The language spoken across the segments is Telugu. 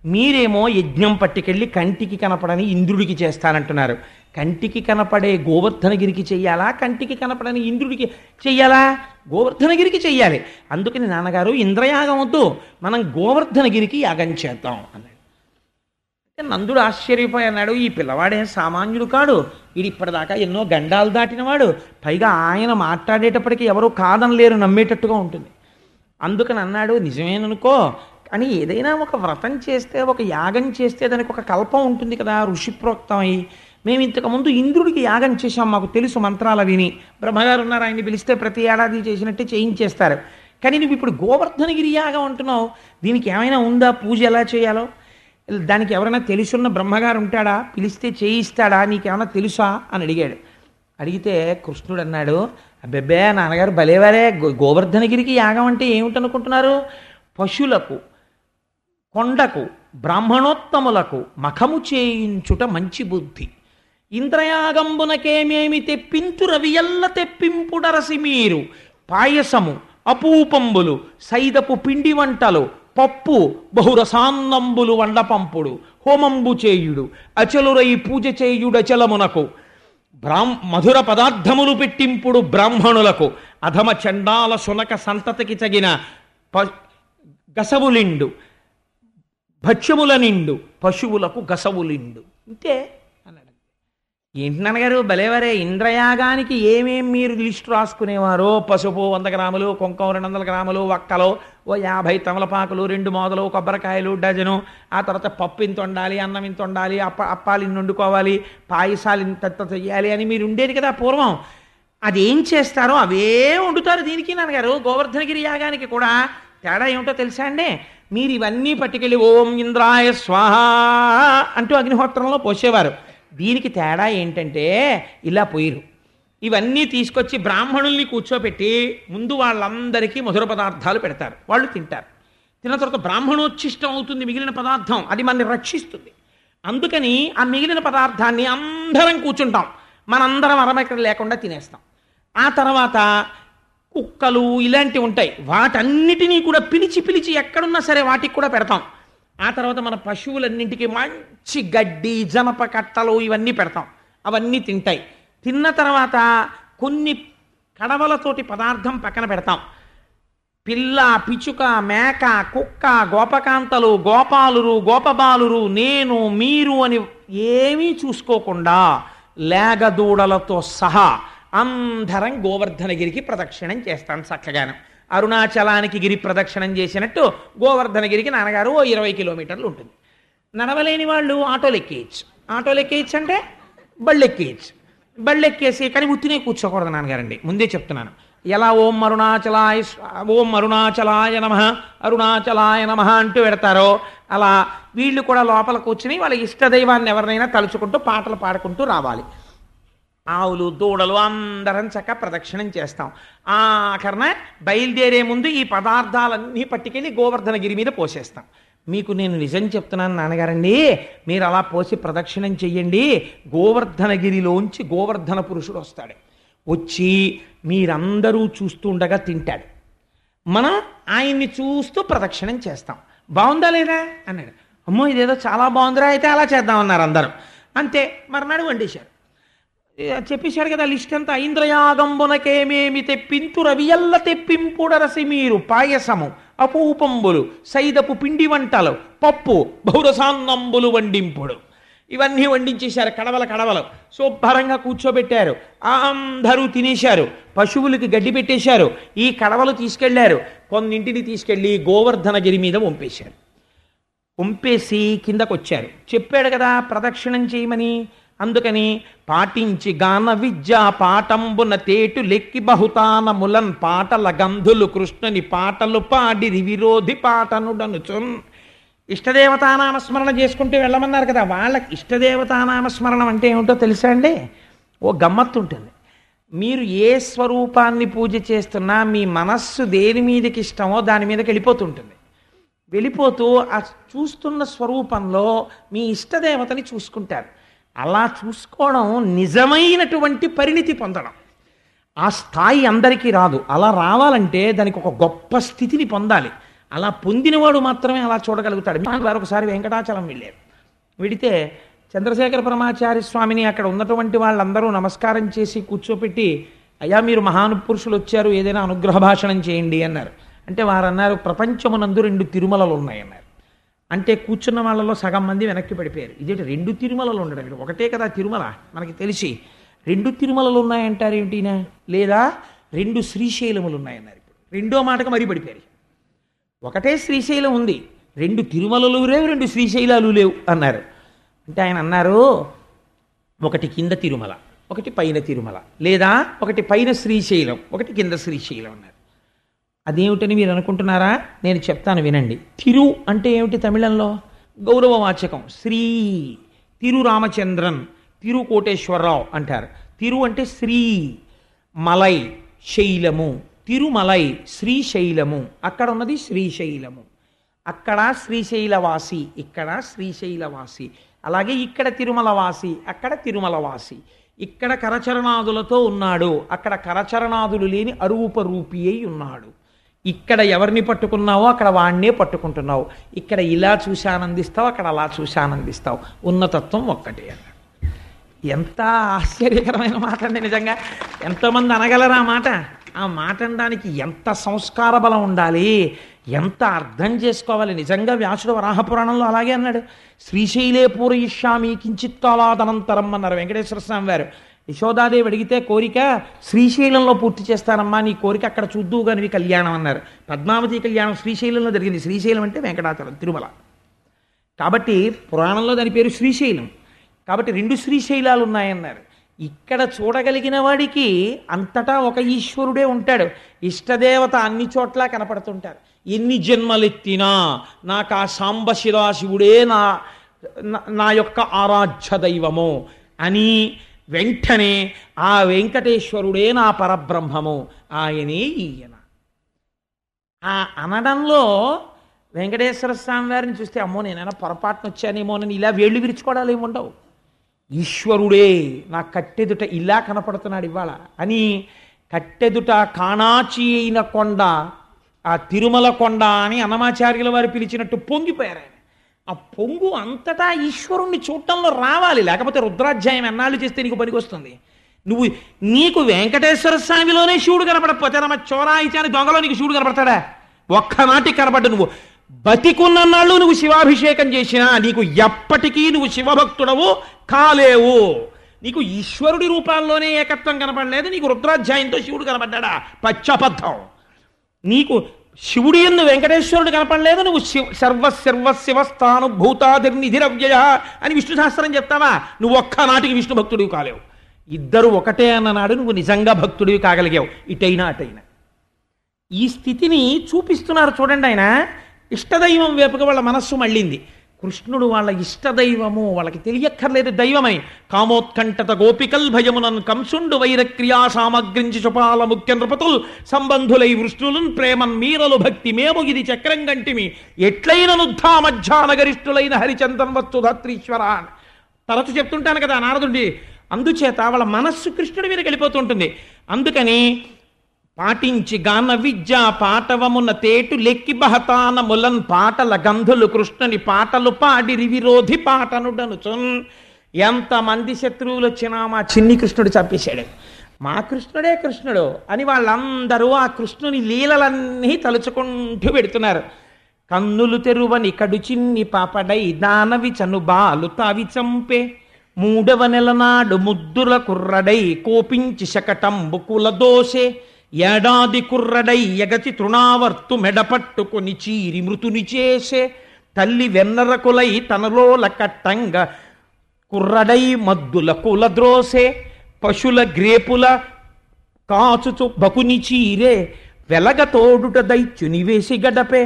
మీరేమో యజ్ఞం పట్టుకెళ్ళి కంటికి కనపడని ఇంద్రుడికి చేస్తానంటున్నారు కంటికి కనపడే గోవర్ధనగిరికి చెయ్యాలా కంటికి కనపడని ఇంద్రుడికి చెయ్యాలా గోవర్ధనగిరికి చెయ్యాలి అందుకని నాన్నగారు ఇంద్రయాగం వద్దు మనం గోవర్ధనగిరికి యాగం చేద్దాం అన్నాడు అయితే నందుడు ఆశ్చర్యపోయి అన్నాడు ఈ పిల్లవాడేం సామాన్యుడు కాడు వీడు ఇప్పటిదాకా ఎన్నో గండాలు దాటినవాడు పైగా ఆయన మాట్లాడేటప్పటికి ఎవరూ కాదనలేరు నమ్మేటట్టుగా ఉంటుంది అందుకని అన్నాడు నిజమేననుకో కానీ ఏదైనా ఒక వ్రతం చేస్తే ఒక యాగం చేస్తే దానికి ఒక కల్పం ఉంటుంది కదా ఋషిప్రోక్తమై మేము ఇంతకుముందు ఇంద్రుడికి యాగం చేశాం మాకు తెలుసు మంత్రాల విని బ్రహ్మగారు ఉన్నారు ఆయన్ని పిలిస్తే ప్రతి ఏడాది చేసినట్టే చేయించేస్తారు కానీ నువ్వు ఇప్పుడు గోవర్ధనగిరి యాగం అంటున్నావు దీనికి ఏమైనా ఉందా పూజ ఎలా చేయాలో దానికి ఎవరైనా తెలుసున్న బ్రహ్మగారు ఉంటాడా పిలిస్తే చేయిస్తాడా నీకేమైనా తెలుసా అని అడిగాడు అడిగితే కృష్ణుడు అన్నాడు అబ్బెబ్బే నాన్నగారు భలేవారే గో- గోవర్ధనగిరికి యాగం అంటే ఏమిటనుకుంటున్నారు పశువులకు కొండకు బ్రాహ్మణోత్తములకు మఖము చేయించుట మంచి బుద్ధి ఇంద్రయాగంబునకేమేమి తెప్పింతు రవియల్ల తెప్పింపుడరసి మీరు పాయసము అపూపంబులు సైదపు పిండి వంటలు పప్పు బహురసాన్నంబులు వండపంపుడు హోమంబు చేయుడు అచలురై పూజ చేయుడు అచలమునకు బ్రాహ్మ మధుర పదార్థములు పెట్టింపుడు బ్రాహ్మణులకు అధమ చండాల శునక సంతతికి తగిన ప గసవులిండు భక్ష్యముల నిండు పశువులకు గసవులిండు ఇంతే అన్నాడు ఏంటి నాన్నగారు భలేవరే ఇంద్రయాగానికి ఏమేం మీరు లిస్టు రాసుకునేవారో పసుపు వంద గ్రాములు కుంకం రెండు వందల గ్రాములు ఒక్కలో ఓ యాభై తమలపాకులు రెండు మోదలు కొబ్బరికాయలు డజను ఆ తర్వాత పప్పు ఇంత వండాలి అన్నం ఇంత వండాలి అప్ప అప్పాలు ఇన్ని వండుకోవాలి పాయసాలు ఇంత చెయ్యాలి అని మీరు ఉండేది కదా పూర్వం అది ఏం చేస్తారో అవే వండుతారు దీనికి నాన్నగారు గోవర్ధనగిరి యాగానికి కూడా తేడా ఏమిటో తెలుసా అండి మీరు ఇవన్నీ పట్టుకెళ్ళి ఓం ఇంద్రాయ స్వాహ అంటూ అగ్నిహోత్రంలో పోసేవారు దీనికి తేడా ఏంటంటే ఇలా పోయిరు ఇవన్నీ తీసుకొచ్చి బ్రాహ్మణుల్ని కూర్చోపెట్టి ముందు వాళ్ళందరికీ మధుర పదార్థాలు పెడతారు వాళ్ళు తింటారు తిన్న తర్వాత బ్రాహ్మణోచ్ఛిష్టం అవుతుంది మిగిలిన పదార్థం అది మనల్ని రక్షిస్తుంది అందుకని ఆ మిగిలిన పదార్థాన్ని అందరం కూర్చుంటాం మనందరం అరమెక్కడ లేకుండా తినేస్తాం ఆ తర్వాత కుక్కలు ఇలాంటివి ఉంటాయి వాటన్నిటినీ కూడా పిలిచి పిలిచి ఎక్కడున్నా సరే వాటికి కూడా పెడతాం ఆ తర్వాత మన పశువులన్నింటికి మంచి గడ్డి జనప కట్టలు ఇవన్నీ పెడతాం అవన్నీ తింటాయి తిన్న తర్వాత కొన్ని కడవలతోటి పదార్థం పక్కన పెడతాం పిల్ల పిచుక మేక కుక్క గోపకాంతలు గోపాలురు గోపబాలురు నేను మీరు అని ఏమీ చూసుకోకుండా లేగదూడలతో సహా అందరం గోవర్ధనగిరికి ప్రదక్షిణం చేస్తాం చక్కగాను అరుణాచలానికి గిరి ప్రదక్షిణం చేసినట్టు గోవర్ధనగిరికి నాన్నగారు ఓ ఇరవై కిలోమీటర్లు ఉంటుంది నడవలేని వాళ్ళు ఆటోలు ఎక్కేయచ్చు ఆటోలు ఎక్కేయచ్చు అంటే బళ్ళు ఎక్కేయచ్చు బళ్ళు ఎక్కేసి కానీ ఉత్తినే కూర్చోకూడదు నాన్నగారండి ముందే చెప్తున్నాను ఎలా ఓం అరుణాచలాయ స్వ- ఓం అరుణాచలాయ నమ అరుణాచలాయ నమ అంటూ పెడతారో అలా వీళ్ళు కూడా లోపల కూర్చుని వాళ్ళ ఇష్టదైవాన్ని ఎవరినైనా తలుచుకుంటూ పాటలు పాడుకుంటూ రావాలి ఆవులు దూడలు అందరం చక్క ప్రదక్షిణం చేస్తాం ఆఖరణ బయలుదేరే ముందు ఈ పదార్థాలన్నీ పట్టుకెళ్ళి గోవర్ధనగిరి మీద పోసేస్తాం మీకు నేను నిజం చెప్తున్నాను నాన్నగారండి మీరు అలా పోసి ప్రదక్షిణం చెయ్యండి గోవర్ధనగిరిలోంచి గోవర్ధన పురుషుడు వస్తాడు వచ్చి మీరందరూ చూస్తుండగా తింటాడు మనం ఆయన్ని చూస్తూ ప్రదక్షిణం చేస్తాం బాగుందా లేదా అన్నాడు అమ్మో ఇదేదో చాలా బాగుందిరా అయితే అలా చేద్దామన్నారు అందరం అంతే మర్నాడు వండేశారు ఏ, చెప్పేశాడు కదా లిస్ట్ అంతా ఇంద్రయాగంబునకేమేమి తెప్పింతు రవియల్ల తెప్పింపుడరసి మీరు పాయసము అపూపంబులు సైదపు పిండి వంటలు పప్పు బహురసాన్నంబులు వండింపుడు ఇవన్నీ వండించేశారు కడవల కడవలు శుభ్రంగా కూర్చోబెట్టారు అందరూ తినేశారు పశువులకి గడ్డి పెట్టేశారు ఈ కడవలు తీసుకెళ్లారు కొన్నింటిని తీసుకెళ్లి గోవర్ధనగిరి మీద వంపేశారు వంపేసి కిందకు వచ్చారు చెప్పాడు కదా ప్రదక్షిణం చేయమని అందుకని పాటించి గాన విద్య పాఠంబున తేటు లెక్కి బహుతాన ములన్ పాటల గంధులు కృష్ణుని పాటలు పాడిరి విరోధి పాటనుడనుచున్ ఇష్టదేవతానామస్మరణ చేసుకుంటూ వెళ్ళమన్నారు కదా వాళ్ళకి ఇష్టదేవతానామస్మరణం అంటే ఏమిటో తెలుసా అండి ఓ గమ్మత్తు ఉంటుంది మీరు ఏ స్వరూపాన్ని పూజ చేస్తున్నా మీ మనస్సు దేని మీదకి ఇష్టమో దాని మీదకి వెళ్ళిపోతుంటుంది వెళ్ళిపోతూ ఆ చూస్తున్న స్వరూపంలో మీ ఇష్టదేవతని చూసుకుంటారు అలా చూసుకోవడం నిజమైనటువంటి పరిణితి పొందడం ఆ స్థాయి అందరికీ రాదు అలా రావాలంటే దానికి ఒక గొప్ప స్థితిని పొందాలి అలా పొందినవాడు మాత్రమే అలా చూడగలుగుతాడు వారు ఒకసారి వెంకటాచలం వెళ్ళారు వెడితే చంద్రశేఖర పరమాచార్య స్వామిని అక్కడ ఉన్నటువంటి వాళ్ళందరూ నమస్కారం చేసి కూర్చోపెట్టి అయ్యా మీరు మహానుపురుషులు వచ్చారు ఏదైనా అనుగ్రహ భాషణం చేయండి అన్నారు అంటే వారు అన్నారు ప్రపంచమునందు రెండు తిరుమలలు ఉన్నాయన్నారు అంటే కూర్చున్న వాళ్ళలో సగం మంది వెనక్కి పడిపోయారు ఇదేంటి రెండు తిరుమలలు ఉండడం ఏంటి? ఒకటే కదా తిరుమల మనకి తెలిసి రెండు తిరుమలలు ఉన్నాయంటారు ఏమిటినా లేదా రెండు శ్రీశైలములు ఉన్నాయన్నారు ఇప్పుడు రెండో మాటకు మరీ పడిపోయారు ఒకటే శ్రీశైలం ఉంది రెండు తిరుమలలు లేవు రెండు శ్రీశైలాలు లేవు అన్నారు అంటే ఆయన అన్నారు ఒకటి కింద తిరుమల ఒకటి పైన తిరుమల లేదా ఒకటి పైన శ్రీశైలం ఒకటి కింద శ్రీశైలం అన్నారు అదేమిటని మీరు అనుకుంటున్నారా నేను చెప్తాను వినండి తిరు అంటే ఏమిటి తమిళంలో గౌరవవాచకం శ్రీ తిరు రామచంద్రన్ తిరు కోటేశ్వరరావు అంటారు తిరు అంటే శ్రీ మలై శైలము తిరుమలై శ్రీశైలము అక్కడ ఉన్నది శ్రీశైలము అక్కడ శ్రీశైలవాసి ఇక్కడ శ్రీశైలవాసి అలాగే ఇక్కడ తిరుమలవాసి అక్కడ తిరుమలవాసి ఇక్కడ కరచరణాదులతో ఉన్నాడు అక్కడ కరచరణాదులు లేని అరూప రూపి అయి ఉన్నాడు ఇక్కడ ఎవరిని పట్టుకున్నావో అక్కడ వాణ్ణే పట్టుకుంటున్నావు ఇక్కడ ఇలా చూసి ఆనందిస్తావు అక్కడ అలా చూసి ఆనందిస్తావు ఉన్నతత్వం ఒక్కటే అన్నాడు ఎంత ఆశ్చర్యకరమైన మాట అండి నిజంగా ఎంతోమంది అనగలరా ఆ మాట ఆ మాట అనడానికి ఎంత సంస్కార బలం ఉండాలి ఎంత అర్థం చేసుకోవాలి నిజంగా వ్యాసుడు వరాహపురాణంలో అలాగే అన్నాడు శ్రీశైలే పూరయిష్యామి కించిత్ కాలాదనంతరం అన్నారు వెంకటేశ్వర స్వామి వారు యశోదాదేవి అడిగితే కోరిక శ్రీశైలంలో పూర్తి చేస్తానమ్మా నీ కోరిక అక్కడ చూద్దు కానీ కళ్యాణం అన్నారు పద్మావతి కళ్యాణం శ్రీశైలంలో జరిగింది శ్రీశైలం అంటే వెంకటాచలం తిరుమల కాబట్టి పురాణంలో దాని పేరు శ్రీశైలం కాబట్టి రెండు శ్రీశైలాలు ఉన్నాయన్నారు ఇక్కడ చూడగలిగిన వాడికి అంతటా ఒక ఈశ్వరుడే ఉంటాడు ఇష్టదేవత అన్ని చోట్ల కనపడుతుంటారు ఎన్ని జన్మలెత్తినా నాకు ఆ సాంబ శివాశివుడే నా నా- నా యొక్క ఆరాధ్య దైవము అని వెంటనే ఆ వెంకటేశ్వరుడే నా పరబ్రహ్మము ఆయనే ఈయన ఆ అనడంలో వెంకటేశ్వర స్వామి వారిని చూస్తే అమ్మో నేనైనా పొరపాటున వచ్చానేమోనని ఇలా వేళ్ళు విరుచుకోవడాలు ఏమి ఉండవు ఈశ్వరుడే నా కట్టెదుట ఇలా కనపడుతున్నాడు ఇవాళ అని కట్టెదుట కాణాచి అయిన కొండ ఆ తిరుమల కొండ అని అన్నమాచార్యుల వారు పిలిచినట్టు పొంగిపోయారు ఆయన ఆ పొంగు అంతటా ఈశ్వరుణ్ణి చూడటంలో రావాలి లేకపోతే రుద్రాధ్యాయం ఎన్నాళ్ళు చేస్తే నీకు పనికొస్తుంది నువ్వు నీకు వెంకటేశ్వర స్వామిలోనే శివుడు కనపడకపోతే నమ్మ చోరాయిచాని దొంగలో నీకు శివుడు కనపడతాడా ఒక్కనాటి కనపడ్డు నువ్వు బతికున్నన్నాళ్ళు నువ్వు శివాభిషేకం చేసినా నీకు ఎప్పటికీ నువ్వు శివభక్తుడవు కాలేవు నీకు ఈశ్వరుడి రూపాల్లోనే ఏకత్వం కనపడలేదు నీకు రుద్రాధ్యాయంతో శివుడు కనపడ్డా పచ్చబద్ధం నీకు శివుడి ఎందు వెంకటేశ్వరుడు కనపడలేదు నువ్వు శివ సర్వ సర్వ శివస్థాను భూతాదిర్నిధిరవ్యయ అని విష్ణు శాస్త్రం చెప్తావా నువ్వు ఒక్క నాటికి విష్ణు భక్తుడివి కాలేవు ఇద్దరు ఒకటే అన్ననాడు నువ్వు నిజంగా భక్తుడివి కాగలిగావు ఇటైనా అటైనా ఈ స్థితిని చూపిస్తున్నారు చూడండి ఆయన ఇష్టదైవం వైపుగా వాళ్ళ మనస్సు మళ్ళింది కృష్ణుడు వాళ్ళ ఇష్టదైవము వాళ్ళకి తెలియక్కర్లేదు దైవమని కామోత్కంఠత గోపికల్ భయమునన్ కంసుండు వైరక్రియా సామగ్రించి చుపాల ముఖ్య నృపతుల్ సంబంధులై వృష్ణులున్ ప్రేమన్ మీరలు భక్తి మేము ఇది చక్రం గంటిమి ఎట్లైన నుద్ధా మధ్యానగరిష్ఠులైన హరిచందన్ వచ్చు ధాత్రీశ్వర అని. తరచు చెప్తుంటాను కదా నారదుడి అందుచేత వాళ్ళ మనస్సు కృష్ణుడి మీద వెళ్ళిపోతుంటుంది అందుకని పాటించి గాన విద్య పాటవమున తేటు లెక్కి బహతాన ములన్ పాటల గంధులు కృష్ణుని పాటలు పాడిరి విరోధి పాటనుడనుచున్ ఎంతమంది శత్రువులు వచ్చినా మా చిన్ని కృష్ణుడు చంపేశాడు మా కృష్ణుడే కృష్ణుడు అని వాళ్ళందరూ ఆ కృష్ణుని లీలలన్నీ తలుచుకుంటూ పెడుతున్నారు కన్నులు తెరువని కడు చిన్ని పాపడై దానవి చను బాలు తావి చంపే మూడవ నెల నాడు ముద్దుల కుర్రడై కోపించి శకటంబు కుల దోసే ఏడాది కుర్రడై ఎగచి తృణావర్తు మెడపట్టుకొని చీరి మృతుని చేసే తల్లి వెన్నరకులై తనలోల కట్టంగా కుర్రడై మద్దుల కుల ద్రోసే పశుల గ్రేపుల కాచుచు బకుని చీరే వెలగ తోడుట దైత్యుని వేసి గడపే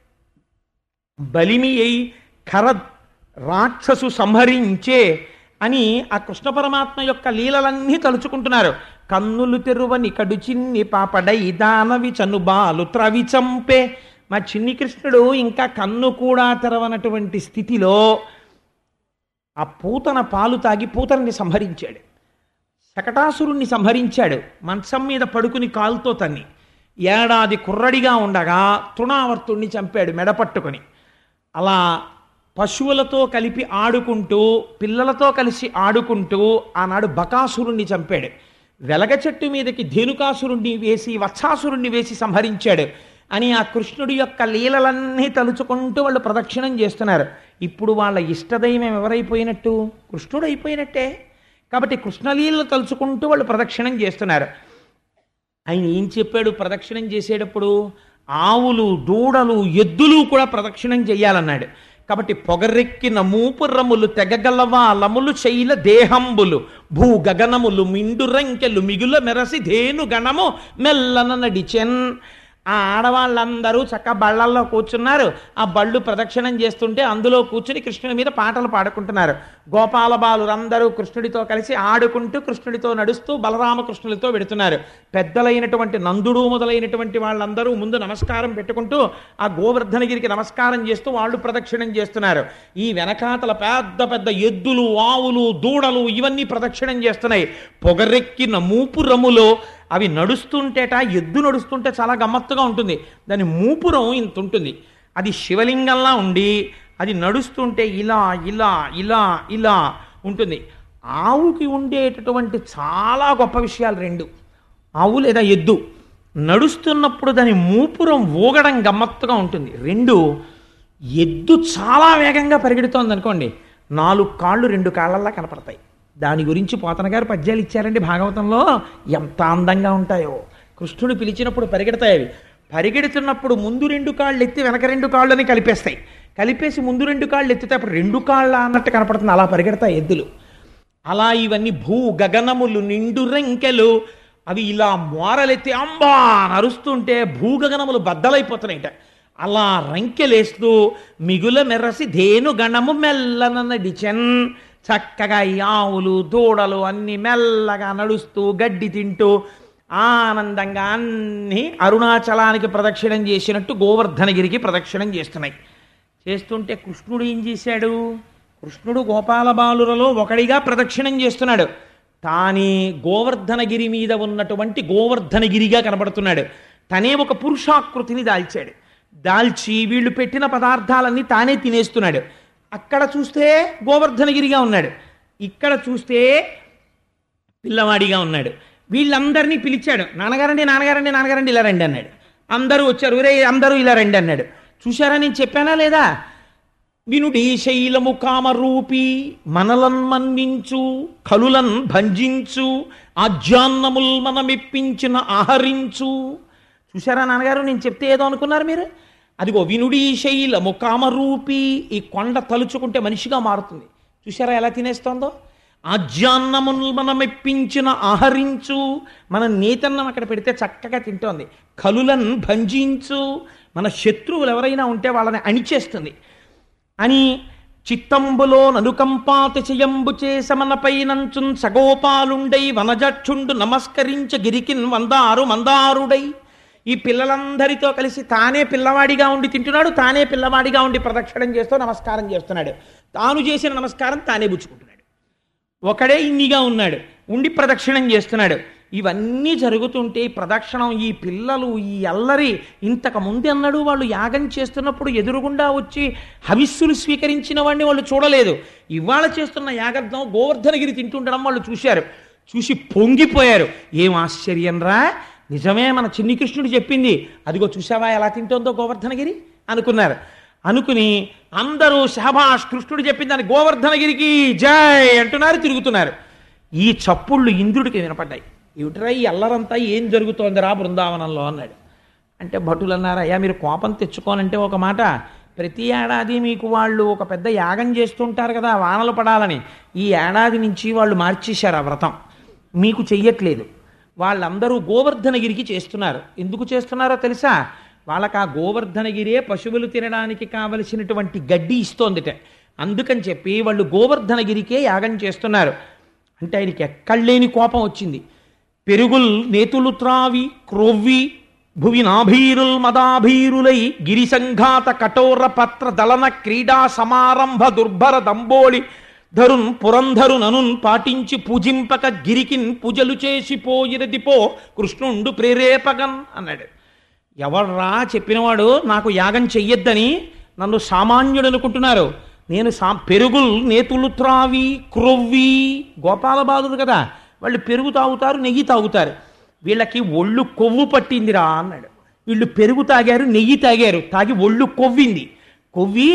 బలిమి అయి ఖర రాక్షసు సంహరించే అని ఆ కృష్ణ పరమాత్మ యొక్క లీలలన్నీ తలుచుకుంటున్నారు కన్నులు తెరువని కడు చిన్ని పాపడై దానవి చనుబాలు త్రవి చంపే మా చిన్ని కృష్ణుడు ఇంకా కన్ను కూడా తెరవనటువంటి స్థితిలో ఆ పూతన పాలు తాగి పూతనని సంహరించాడు శకటాసురుణ్ణి సంహరించాడు మంచం మీద పడుకుని కాలుతో తన్ని ఏడాది కుర్రడిగా ఉండగా తృణావర్తుణ్ణి చంపాడు మెడపట్టుకొని అలా పశువులతో కలిపి ఆడుకుంటూ పిల్లలతో కలిసి ఆడుకుంటూ ఆనాడు బకాసురుణ్ణి చంపాడు వెలగ చెట్టు మీదకి ధేనుకాసురుణ్ణి వేసి వత్సాసురుణ్ణి వేసి సంహరించాడు అని ఆ కృష్ణుడి యొక్క లీలలన్నీ తలుచుకుంటూ వాళ్ళు ప్రదక్షిణం చేస్తున్నారు ఇప్పుడు వాళ్ళ ఇష్టదైవం ఎవరైపోయినట్టు కృష్ణుడు అయిపోయినట్టే కాబట్టి కృష్ణలీలలు తలుచుకుంటూ వాళ్ళు ప్రదక్షిణం చేస్తున్నారు ఆయన ఏం చెప్పాడు ప్రదక్షిణం చేసేటప్పుడు ఆవులు దూడలు ఎద్దులు కూడా ప్రదక్షిణం చెయ్యాలన్నాడు కాబట్టి పొగరెక్కిన మూపురములు తెగగలవా లములు శైల దేహంబులు భూ గగనములు మిండు రంకెలు మిగుల మెరసి ధేను గణము మెల్లన నడిచెన్ ఆ ఆడవాళ్ళందరూ చక్క బళ్ళల్లో కూర్చున్నారు ఆ బళ్ళు ప్రదక్షిణం చేస్తుంటే అందులో కూర్చుని కృష్ణుడి మీద పాటలు పాడుకుంటున్నారు గోపాల బాలురందరూ కృష్ణుడితో కలిసి ఆడుకుంటూ కృష్ణుడితో నడుస్తూ బలరామకృష్ణులతో వెడుతున్నారు పెద్దలైనటువంటి నందుడు మొదలైనటువంటి వాళ్ళందరూ ముందు నమస్కారం పెట్టుకుంటూ ఆ గోవర్ధనగిరికి నమస్కారం చేస్తూ వాళ్ళు ప్రదక్షిణం చేస్తున్నారు ఈ వెనకాతల పెద్ద పెద్ద ఎద్దులు ఆవులు దూడలు ఇవన్నీ ప్రదక్షిణం చేస్తున్నాయి పొగరెక్కిన మూపురములో అవి నడుస్తుంటేట ఎద్దు నడుస్తుంటే చాలా గమ్మత్తుగా ఉంటుంది దాని మూపురం ఇంత ఉంటుంది అది శివలింగంలా ఉండి అది నడుస్తుంటే ఇలా ఇలా ఇలా ఇలా ఉంటుంది ఆవుకి ఉండేటటువంటి చాలా గొప్ప విషయాలు రెండు ఆవు లేదా ఎద్దు నడుస్తున్నప్పుడు దాని మూపురం ఊగడం గమ్మత్తుగా ఉంటుంది రెండు ఎద్దు చాలా వేగంగా పరిగెడుతోంది అనుకోండి నాలుగు కాళ్ళు రెండు కాళ్ళల్లా కనపడతాయి దాని గురించి పోతన గారు పద్యాలు ఇచ్చారండి భాగవతంలో ఎంత అందంగా ఉంటాయో కృష్ణుడు పిలిచినప్పుడు పరిగెడతాయి అవి పరిగెడుతున్నప్పుడు ముందు రెండు కాళ్ళు ఎత్తి వెనక రెండు కాళ్ళని కలిపేస్తాయి కలిపేసి ముందు రెండు కాళ్ళు ఎత్తితే అప్పుడు రెండు కాళ్ళ అన్నట్టు కనపడుతుంది అలా పరిగెడతాయి ఎద్దులు అలా ఇవన్నీ భూ గగనములు నిండు రెంకెలు అవి ఇలా మోరలెత్తి అంబా అని అరుస్తుంటే భూగగనములు బద్దలైపోతున్నాయిట అలా రంకెలేస్తూ మిగుల మెరసి ధేను గణము మెల్లన నడిచెన్ చక్కగా ఈ ఆవులు దూడలు అన్ని మెల్లగా నడుస్తూ గడ్డి తింటూ ఆనందంగా అన్ని అరుణాచలానికి ప్రదక్షిణం చేసినట్టు గోవర్ధనగిరికి ప్రదక్షిణం చేస్తున్నాయి చేస్తుంటే కృష్ణుడు ఏం చేశాడు కృష్ణుడు గోపాలబాలురలో ఒకడిగా ప్రదక్షిణం చేస్తున్నాడు తానే గోవర్ధనగిరి మీద ఉన్నటువంటి గోవర్ధనగిరిగా కనబడుతున్నాడు తనే ఒక పురుషాకృతిని దాల్చాడు దాల్చి వీళ్ళు పెట్టిన పదార్థాలన్నీ తానే తినేస్తున్నాడు అక్కడ చూస్తే గోవర్ధనగిరిగా ఉన్నాడు ఇక్కడ చూస్తే పిల్లవాడిగా ఉన్నాడు వీళ్ళందరినీ పిలిచాడు నాన్నగారండి నాన్నగారండి నాన్నగారండి ఇలా రండి అన్నాడు అందరూ వచ్చారు ఒరే అందరూ ఇలా రండి అన్నాడు చూశారా నేను చెప్పానా లేదా వినుడి శైలము కామరూపి మనలన్ మన్నించు కలులన్ భంజించు ఆజ్యాన్నముల్ మనమిప్పించిన ఆహరించు చూశారా నాన్నగారు నేను చెప్తే ఏదో అనుకున్నారు మీరు అదిగో వినుడి శైలము కామరూపి ఈ కొండ తలుచుకుంటే మనిషిగా మారుతుంది చూశారా ఎలా తినేస్తోందో ఆజ్యాన్నమును మనం మెప్పించిన ఆహరించు మన నేతన్నం అక్కడ పెడితే చక్కగా తింటోంది కలులన్ భంజించు మన శత్రువులు ఎవరైనా ఉంటే వాళ్ళని అణిచేస్తుంది అని చిత్తంబులో ననుకంపాతిశయంబు చేసమనపై నంచున్ సగోపాలుండై వనజక్షుండు నమస్కరించ గిరికిన్ వందారు మందారుడై ఈ పిల్లలందరితో కలిసి తానే పిల్లవాడిగా ఉండి తింటున్నాడు తానే పిల్లవాడిగా ఉండి ప్రదక్షిణం చేస్తూ నమస్కారం చేస్తున్నాడు తాను చేసిన నమస్కారం తానే పుచ్చుకుంటున్నాడు ఒకడే ఇన్నిగా ఉన్నాడు ఉండి ప్రదక్షిణం చేస్తున్నాడు ఇవన్నీ జరుగుతుంటే ఈ ప్రదక్షిణం ఈ పిల్లలు ఈ అల్లరి ఇంతకు ముందు అన్నాడు వాళ్ళు యాగం చేస్తున్నప్పుడు ఎదురుగుండా వచ్చి హవిస్సులు స్వీకరించిన వాడిని వాళ్ళు చూడలేదు ఇవాళ చేస్తున్న యాగర్థం గోవర్ధనగిరి తింటుండడం వాళ్ళు చూశారు చూసి పొంగిపోయారు ఏం ఆశ్చర్యం రా నిజమే మన చిన్ని కృష్ణుడు చెప్పింది అదిగో చూసావా ఎలా తింటోందో గోవర్ధనగిరి అనుకున్నారు అనుకుని అందరూ శహబాష్ కృష్ణుడు చెప్పిందని గోవర్ధనగిరికి జై అంటున్నారు తిరుగుతున్నారు ఈ చప్పుళ్ళు ఇంద్రుడికి వినపడ్డాయి ఏమిట్రా ఈ అల్లరంతా ఏం జరుగుతోందిరా బృందావనంలో అన్నాడు అంటే భటులు అన్నారు అయ్యా మీరు కోపం తెచ్చుకోనంటే ఒక మాట ప్రతి ఏడాది మీకు వాళ్ళు ఒక పెద్ద యాగం చేస్తుంటారు కదా వానలు పడాలని ఈ ఏడాది నుంచి వాళ్ళు మార్చేశారు ఆ వ్రతం మీకు చెయ్యట్లేదు వాళ్ళందరూ గోవర్ధనగిరికి చేస్తున్నారు ఎందుకు చేస్తున్నారో తెలుసా వాళ్ళకి ఆ గోవర్ధనగిరే పశువులు తినడానికి కావలసినటువంటి గడ్డి ఇస్తోందిట అందుకని చెప్పి వాళ్ళు గోవర్ధనగిరికే యాగం చేస్తున్నారు అంటే ఆయనకి ఎక్కడలేని కోపం వచ్చింది పెరుగుల్ నేతులు త్రావి క్రొవ్వి భువి నాభీరుల్ మదాభీరులై గిరిసంఘాత కఠోర పత్ర దళన క్రీడా సమారంభ దుర్భర దంబోళి ధరున్ పురంధరు ననున్ పాటించి పూజింపక గిరికిన్ పూజలు చేసి పోయిరదిపో కృష్ణుండు ప్రేరేపగన్ అన్నాడు ఎవర్రా చెప్పినవాడు నాకు యాగం చెయ్యొద్దని నన్ను సామాన్యుడు అనుకుంటున్నారు నేను సా పెరుగులు నేతులు త్రావి క్రొవ్వి గోపాలబాలుడు కదా వాళ్ళు పెరుగు తాగుతారు నెయ్యి తాగుతారు వీళ్ళకి ఒళ్ళు కొవ్వు పట్టిందిరా అన్నాడు వీళ్ళు పెరుగు తాగారు నెయ్యి తాగారు తాగి ఒళ్ళు కొవ్వింది కొవ్వి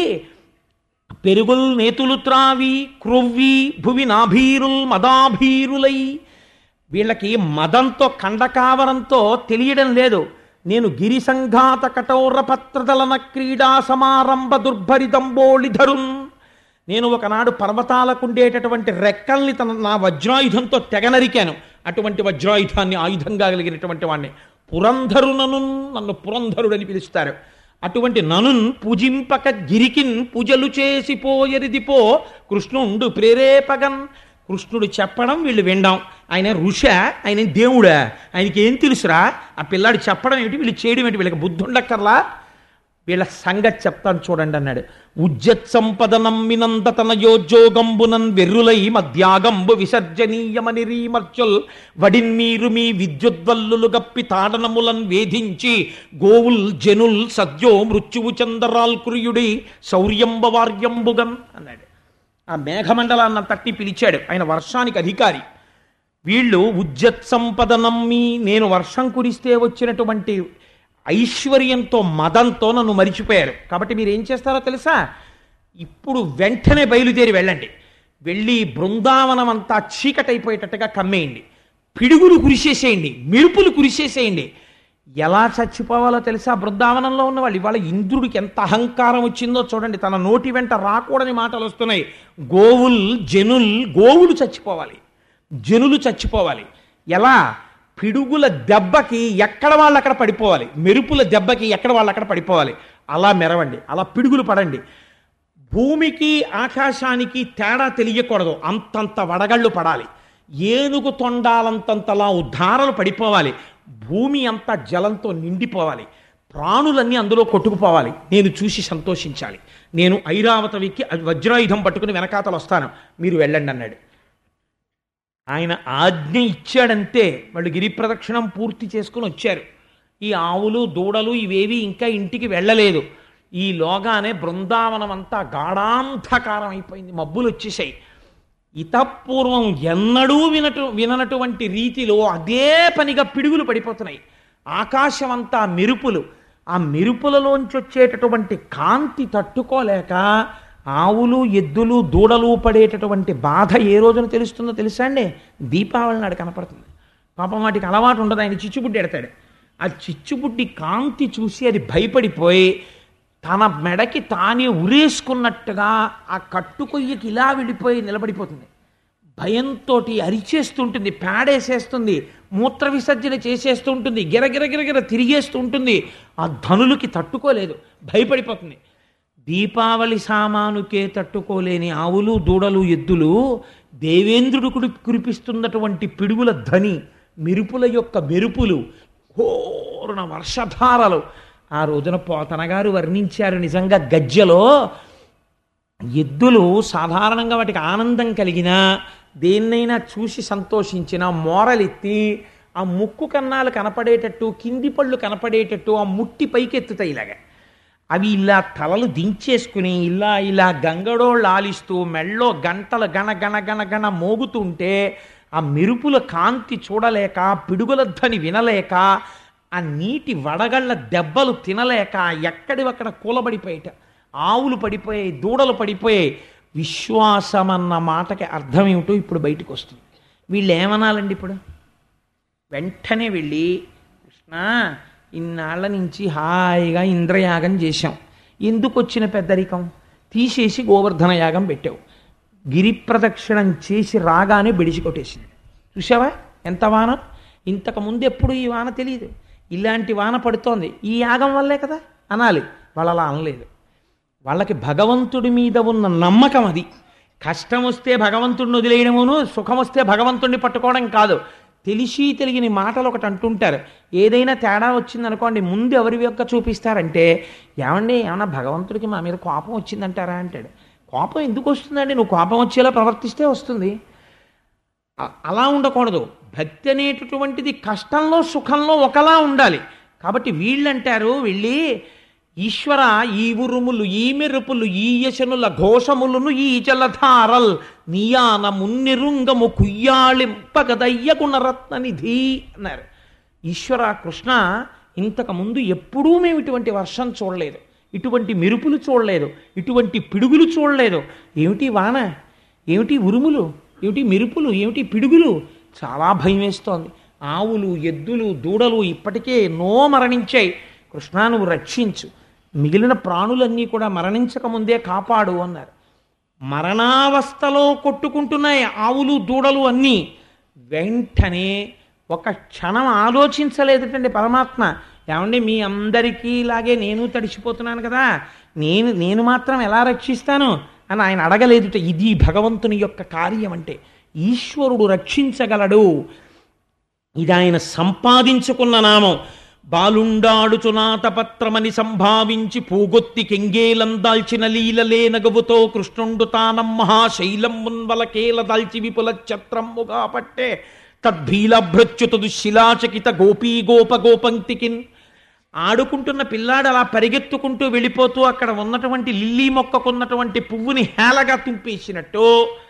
పెరుగుల్ నేతులు త్రావి క్రొవ్వి భువి నాభీరుల్ మదాభీరులై వీళ్ళకి మదంతో కండకావరంతో తెలియడం లేదు నేను గిరి సంఘాత కఠోర పత్రదలన క్రీడా సమారంభ దుర్భరితంబోళిధరున్ నేను ఒకనాడు పర్వతాలకుండేటటువంటి రెక్కల్ని తన నా వజ్రాయుధంతో తెగనరికాను అటువంటి వజ్రాయుధాన్ని ఆయుధంగా కలిగినటువంటి వాడిని పురంధరునను నన్ను పురంధరుడని పిలుస్తారు అటువంటి ననున్ పూజింపక గిరికిన్ పూజలు చేసి పోయరిదిపో కృష్ణుండు ప్రేరేపగన్ కృష్ణుడు చెప్పడం వీళ్ళు వినడం ఆయన ఋష ఆయన దేవుడా ఆయనకి ఏం తెలుసురా ఆ పిల్లాడు చెప్పడం ఏమిటి వీళ్ళు చేయడం ఏంటి వీళ్ళకి బుద్ధి ఉండక్కర్లా వీళ్ళ సంగతి చెప్తాను చూడండి అన్నాడు ఉజ్జత్ సంపద నమ్మినంత తన యోజోగంబునన్ వెర్రులై మధ్యాగంబు విసర్జనీయమని రీమర్చుల్ వడిన్నీరు మీ విద్యుద్వల్లులు గప్పి తాడనములన్ వేధించి గోవుల్ జనుల్ సద్యో మృత్యువు చందరాల్కుర్యుడి శౌర్యంబవార్యంబుగన్ అన్నాడు ఆ మేఘమండలాన్న తట్టి పిలిచాడు ఆయన వర్షానికి అధికారి వీళ్ళు ఉజ్జత్ సంపద నమ్మి నేను వర్షం కురిస్తే వచ్చినటువంటి ఐశ్వర్యంతో మదంతో నన్ను మరిచిపోయారు కాబట్టి మీరు ఏం చేస్తారో తెలుసా ఇప్పుడు వెంటనే బయలుదేరి వెళ్ళండి వెళ్ళి బృందావనం అంతా చీకటైపోయేటట్టుగా కమ్మేయండి పిడుగులు కురిసేసేయండి మెరుపులు కురిసేసేయండి ఎలా చచ్చిపోవాలో తెలుసా బృందావనంలో ఉన్న వాళ్ళు ఇవాళ ఇంద్రుడికి ఎంత అహంకారం వచ్చిందో చూడండి తన నోటి వెంట రాకూడని మాటలు వస్తున్నాయి గోవుల్ జనుల్ గోవులు చచ్చిపోవాలి జనులు చచ్చిపోవాలి ఎలా పిడుగుల దెబ్బకి ఎక్కడ వాళ్ళు అక్కడ పడిపోవాలి మెరుపుల దెబ్బకి ఎక్కడ వాళ్ళు అక్కడ పడిపోవాలి అలా మెరవండి అలా పిడుగులు పడండి భూమికి ఆకాశానికి తేడా తెలియకూడదు అంతంత వడగళ్ళు పడాలి ఏనుగు తొండాలంతంతలా ఉద్ధారలు పడిపోవాలి భూమి అంతా జలంతో నిండిపోవాలి ప్రాణులన్నీ అందులో కొట్టుకుపోవాలి నేను చూసి సంతోషించాలి నేను ఐరావత వెక్కి వజ్రాయుధం పట్టుకుని వెనకాతలు వస్తాను మీరు వెళ్ళండి అన్నాడు ఆయన ఆజ్ఞ ఇచ్చాడంతే వాళ్ళు గిరి ప్రదక్షిణం పూర్తి చేసుకుని వచ్చారు ఈ ఆవులు దూడలు ఇవేవి ఇంకా ఇంటికి వెళ్ళలేదు ఈ లోగానే బృందావనం అంతా గాఢాంధకారం అయిపోయింది మబ్బులు వచ్చేసాయి ఇతపూర్వం ఎన్నడూ వినటు విననటువంటి రీతిలో అదే పనిగా పిడుగులు పడిపోతున్నాయి ఆకాశం అంతా మెరుపులు ఆ మెరుపులలోంచి వచ్చేటటువంటి కాంతి తట్టుకోలేక ఆవులు ఎద్దులు దూడలు పడేటటువంటి బాధ ఏ రోజున తెలుస్తుందో తెలుసా అండి దీపావళి నాడు కనపడుతుంది పాపం వాటికి అలవాటు ఉండదు ఆయన చిచ్చుబుడ్డి ఎడతాడు ఆ చిచ్చుబుడ్డి కాంతి చూసి అది భయపడిపోయి తన మెడకి తానే ఉరేసుకున్నట్టుగా ఆ కట్టుకొయ్యకి ఇలా వెళ్ళిపోయి నిలబడిపోతుంది భయంతో అరిచేస్తుంటుంది పేడేసేస్తుంది మూత్ర విసర్జన చేసేస్తూ ఉంటుంది గిరగిర గిరగిర తిరిగేస్తూ ఉంటుంది ఆ ధనులకి తట్టుకోలేదు భయపడిపోతుంది దీపావళి సామానుకే తట్టుకోలేని ఆవులు దూడలు ఎద్దులు దేవేంద్రుడు కుడి కురిపిస్తున్నటువంటి పిడుగుల ధని మెరుపుల యొక్క మెరుపులు హోరున వర్షధారలు ఆ రోజున పోతన గారు వర్ణించారు నిజంగా గజ్జలో ఎద్దులు సాధారణంగా వాటికి ఆనందం కలిగినా దేన్నైనా చూసి సంతోషించిన మోరలెత్తి ఆ ముక్కు కన్నాలు కనపడేటట్టు కింది పళ్ళు కనపడేటట్టు ఆ ముట్టి పైకెత్తుతాయి ఇలాగా అవి ఇలా తలలు దించేసుకుని ఇలా ఇలా గంగడోళ్ళు ఆలిస్తూ మెళ్ళో గంటలు గణ గణ గణ గణ మోగుతుంటే ఆ మెరుపుల కాంతి చూడలేక పిడుగుల ధ్వని వినలేక ఆ నీటి వడగళ్ళ దెబ్బలు తినలేక ఎక్కడివక్కడ కూలబడిపోయేట ఆవులు పడిపోయాయి దూడలు పడిపోయాయి విశ్వాసం అన్న మాటకి అర్థం ఏమిటో ఇప్పుడు బయటకు వస్తుంది వీళ్ళు ఏమనాలండి ఇప్పుడు వెంటనే వెళ్ళి కృష్ణ ఇన్నాళ్ల నుంచి హాయిగా ఇంద్రయాగం చేశాం ఎందుకు వచ్చిన పెద్దరికం తీసేసి గోవర్ధన యాగం పెట్టావు గిరి ప్రదక్షిణం చేసి రాగానే బిడిచి కొట్టేసింది చూసావా ఎంత వాన ఇంతకు ముందు ఎప్పుడు ఈ వాన తెలియదు ఇలాంటి వాన పడుతోంది ఈ యాగం వల్లే కదా అనాలి వాళ్ళు అలా అనలేదు వాళ్ళకి భగవంతుడి మీద ఉన్న నమ్మకం అది కష్టం వస్తే భగవంతుడిని వదిలేయడమును సుఖం వస్తే భగవంతుడిని పట్టుకోవడం కాదు తెలిసి తెలియని మాటలు ఒకటి అంటుంటారు ఏదైనా తేడా వచ్చిందనుకోండి ముందు ఎవరి యొక్క చూపిస్తారంటే ఏమండి ఏమన్నా భగవంతుడికి మా మీద కోపం వచ్చిందంటారా అంటాడు కోపం ఎందుకు వస్తుందండి నువ్వు కోపం వచ్చేలా ప్రవర్తిస్తే వస్తుంది అ- అలా ఉండకూడదు భక్తి అనేటటువంటిది కష్టంలో సుఖంలో ఒకలా ఉండాలి కాబట్టి వీళ్ళంటారు వెళ్ళి ఈశ్వర ఈ ఉరుములు ఈ మెరుపులు ఈ యశనుల ఘోషములను ఈ జలధారల్ నీయాన మున్నిరుంగము కుయ్యాళింపగదయ్య గుణరత్న నిధి అన్నారు ఈశ్వర కృష్ణ ఇంతకు ముందు ఎప్పుడూ మేము ఇటువంటి వర్షం చూడలేదు ఇటువంటి మెరుపులు చూడలేదు ఇటువంటి పిడుగులు చూడలేదు ఏమిటి వాన ఏమిటి ఉరుములు ఏమిటి మెరుపులు ఏమిటి పిడుగులు చాలా భయం వేస్తోంది ఆవులు ఎద్దులు దూడలు ఇప్పటికే ఎన్నో మరణించాయి కృష్ణ నువ్వు రక్షించు మిగిలిన ప్రాణులన్నీ కూడా మరణించకముందే కాపాడు అన్నారు మరణావస్థలో కొట్టుకుంటున్నాయి ఆవులు దూడలు అన్నీ వెంటనే ఒక క్షణం ఆలోచించలేదటండి పరమాత్మ ఏమండి మీ అందరికీ ఇలాగే నేను తడిసిపోతున్నాను కదా నేను నేను మాత్రం ఎలా రక్షిస్తాను అని ఆయన అడగలేదుట ఇది భగవంతుని యొక్క కార్యం అంటే ఈశ్వరుడు రక్షించగలడు ఇది ఆయన సంపాదించుకున్న నామం బాలుండాడుచునాతపత్రమని సంభావించి పూగొత్తి కెంగేలం దాల్చిన లీలలే నగవుతో కృష్ణుండు తానం మహాశైలం మున్వలకేల దాల్చి విపుల ఛత్రమ్ముగా పట్టే తద్భీలభ్రచ్యుతదు శిలాచకిత గోపీ గోప గోపంక్తికిన్ ఆడుకుంటున్న పిల్లాడు అలా పరిగెత్తుకుంటూ వెళ్ళిపోతూ అక్కడ ఉన్నటువంటి లిల్లీ మొక్కకున్నటువంటి పువ్వుని హేళగా తుంపేసినట్టు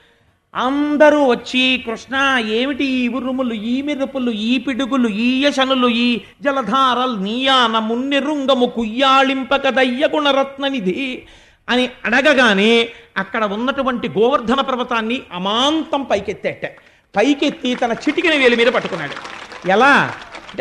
అందరూ వచ్చి కృష్ణ ఏమిటి ఈ ఉరుములు ఈ మెరుపులు ఈ పిడుగులు ఈ యశనులు ఈ జలధారల్ నీయాన మున్నెరుంగము కుయ్యాళింపకదయ్య గుణరత్ననిధి అని అడగగానే అక్కడ ఉన్నటువంటి గోవర్ధన పర్వతాన్ని అమాంతం పైకెత్తేట పైకెత్తి తన చిటికిన వేలి మీద పట్టుకున్నాడు ఎలా అంటే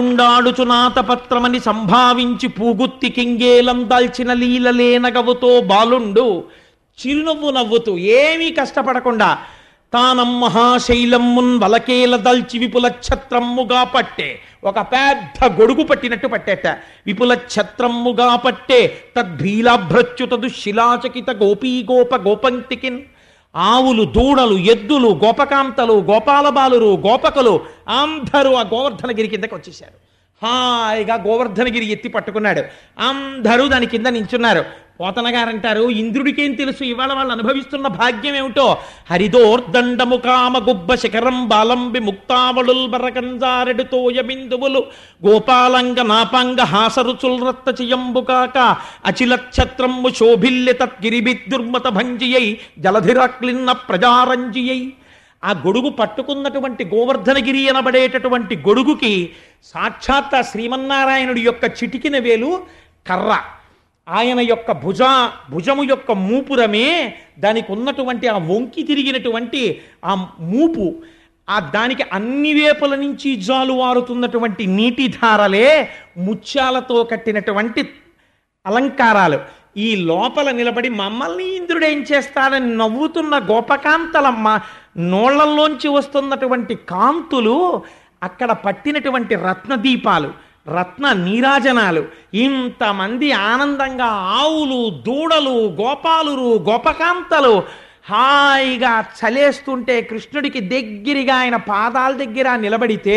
బాలుండాడుచునాతపత్రమని సంభావించి పూగుత్తి కింగేలం దాల్చిన లీలలేనగవుతో బాలుండు చిరునవ్వు నవ్వుతూ ఏమీ కష్టపడకుండా తానం మహాశైలమ్మున్ వలకేల దల్చి విపుల ఛత్రమ్ముగా పట్టే ఒక పెద్ద గొడుగు పట్టినట్టు పట్టేట విపుల ఛత్రమ్ముగా పట్టే తద్భీలాభ్రచ్యుతదు శిలాచకిత గోపీ గోప గోపంతికిన్ ఆవులు దూడలు ఎద్దులు గోపకాంతలు గోపాలబాలురు గోపకులు అందరూ ఆ గోవర్ధనగిరి కిందకి వచ్చేసారు హాయిగా గోవర్ధనగిరి ఎత్తి పట్టుకున్నాడు అందరూ దాని కింద నించున్నారు పోతన గారంటారు ఇంద్రుడికేం తెలుసు ఇవాళ వాళ్ళు అనుభవిస్తున్న భాగ్యం ఏమిటో హరిదోర్దండము కామ గుబ్బ శిఖరం బాలంబి ముక్తావళుల్ బరకంజారెడు తోయ బిందువులు గోపాలంగ నాపాంగ హాసరుచుల్ రత్త చియంబుకాక అచిలఛత్రమ్ము శోభిల్య తద్గిరిబిద్దుర్మత భంజియై జలధిరాక్లిన్న ప్రజారంజియై ఆ గొడుగు పట్టుకున్నటువంటి గోవర్ధనగిరి అనబడేటటువంటి గొడుగుకి సాక్షాత్ ఆ శ్రీమన్నారాయణుడి యొక్క చిటికిన వేలు కర్ర ఆయన యొక్క భుజ భుజము యొక్క మూపురమే దానికి ఉన్నటువంటి ఆ వంకి తిరిగినటువంటి ఆ మూపు ఆ దానికి అన్ని వేపుల నుంచి జాలువారుతున్నటువంటి నీటి ధారలే ముత్యాలతో కట్టినటువంటి అలంకారాలు ఈ లోపల నిలబడి మమ్మల్ని ఇంద్రుడు ఏం చేస్తాడని నవ్వుతున్న గోపకాంతలమ్మ నోళ్లల్లోంచి వస్తున్నటువంటి కాంతులు అక్కడ పట్టినటువంటి రత్నదీపాలు రత్న నీరాజనాలు ఇంతమంది ఆనందంగా ఆవులు దూడలు గోపాలురు గోపకాంతలు హాయిగా చలేస్తుంటే కృష్ణుడికి దగ్గరగా ఆయన పాదాల దగ్గర నిలబడితే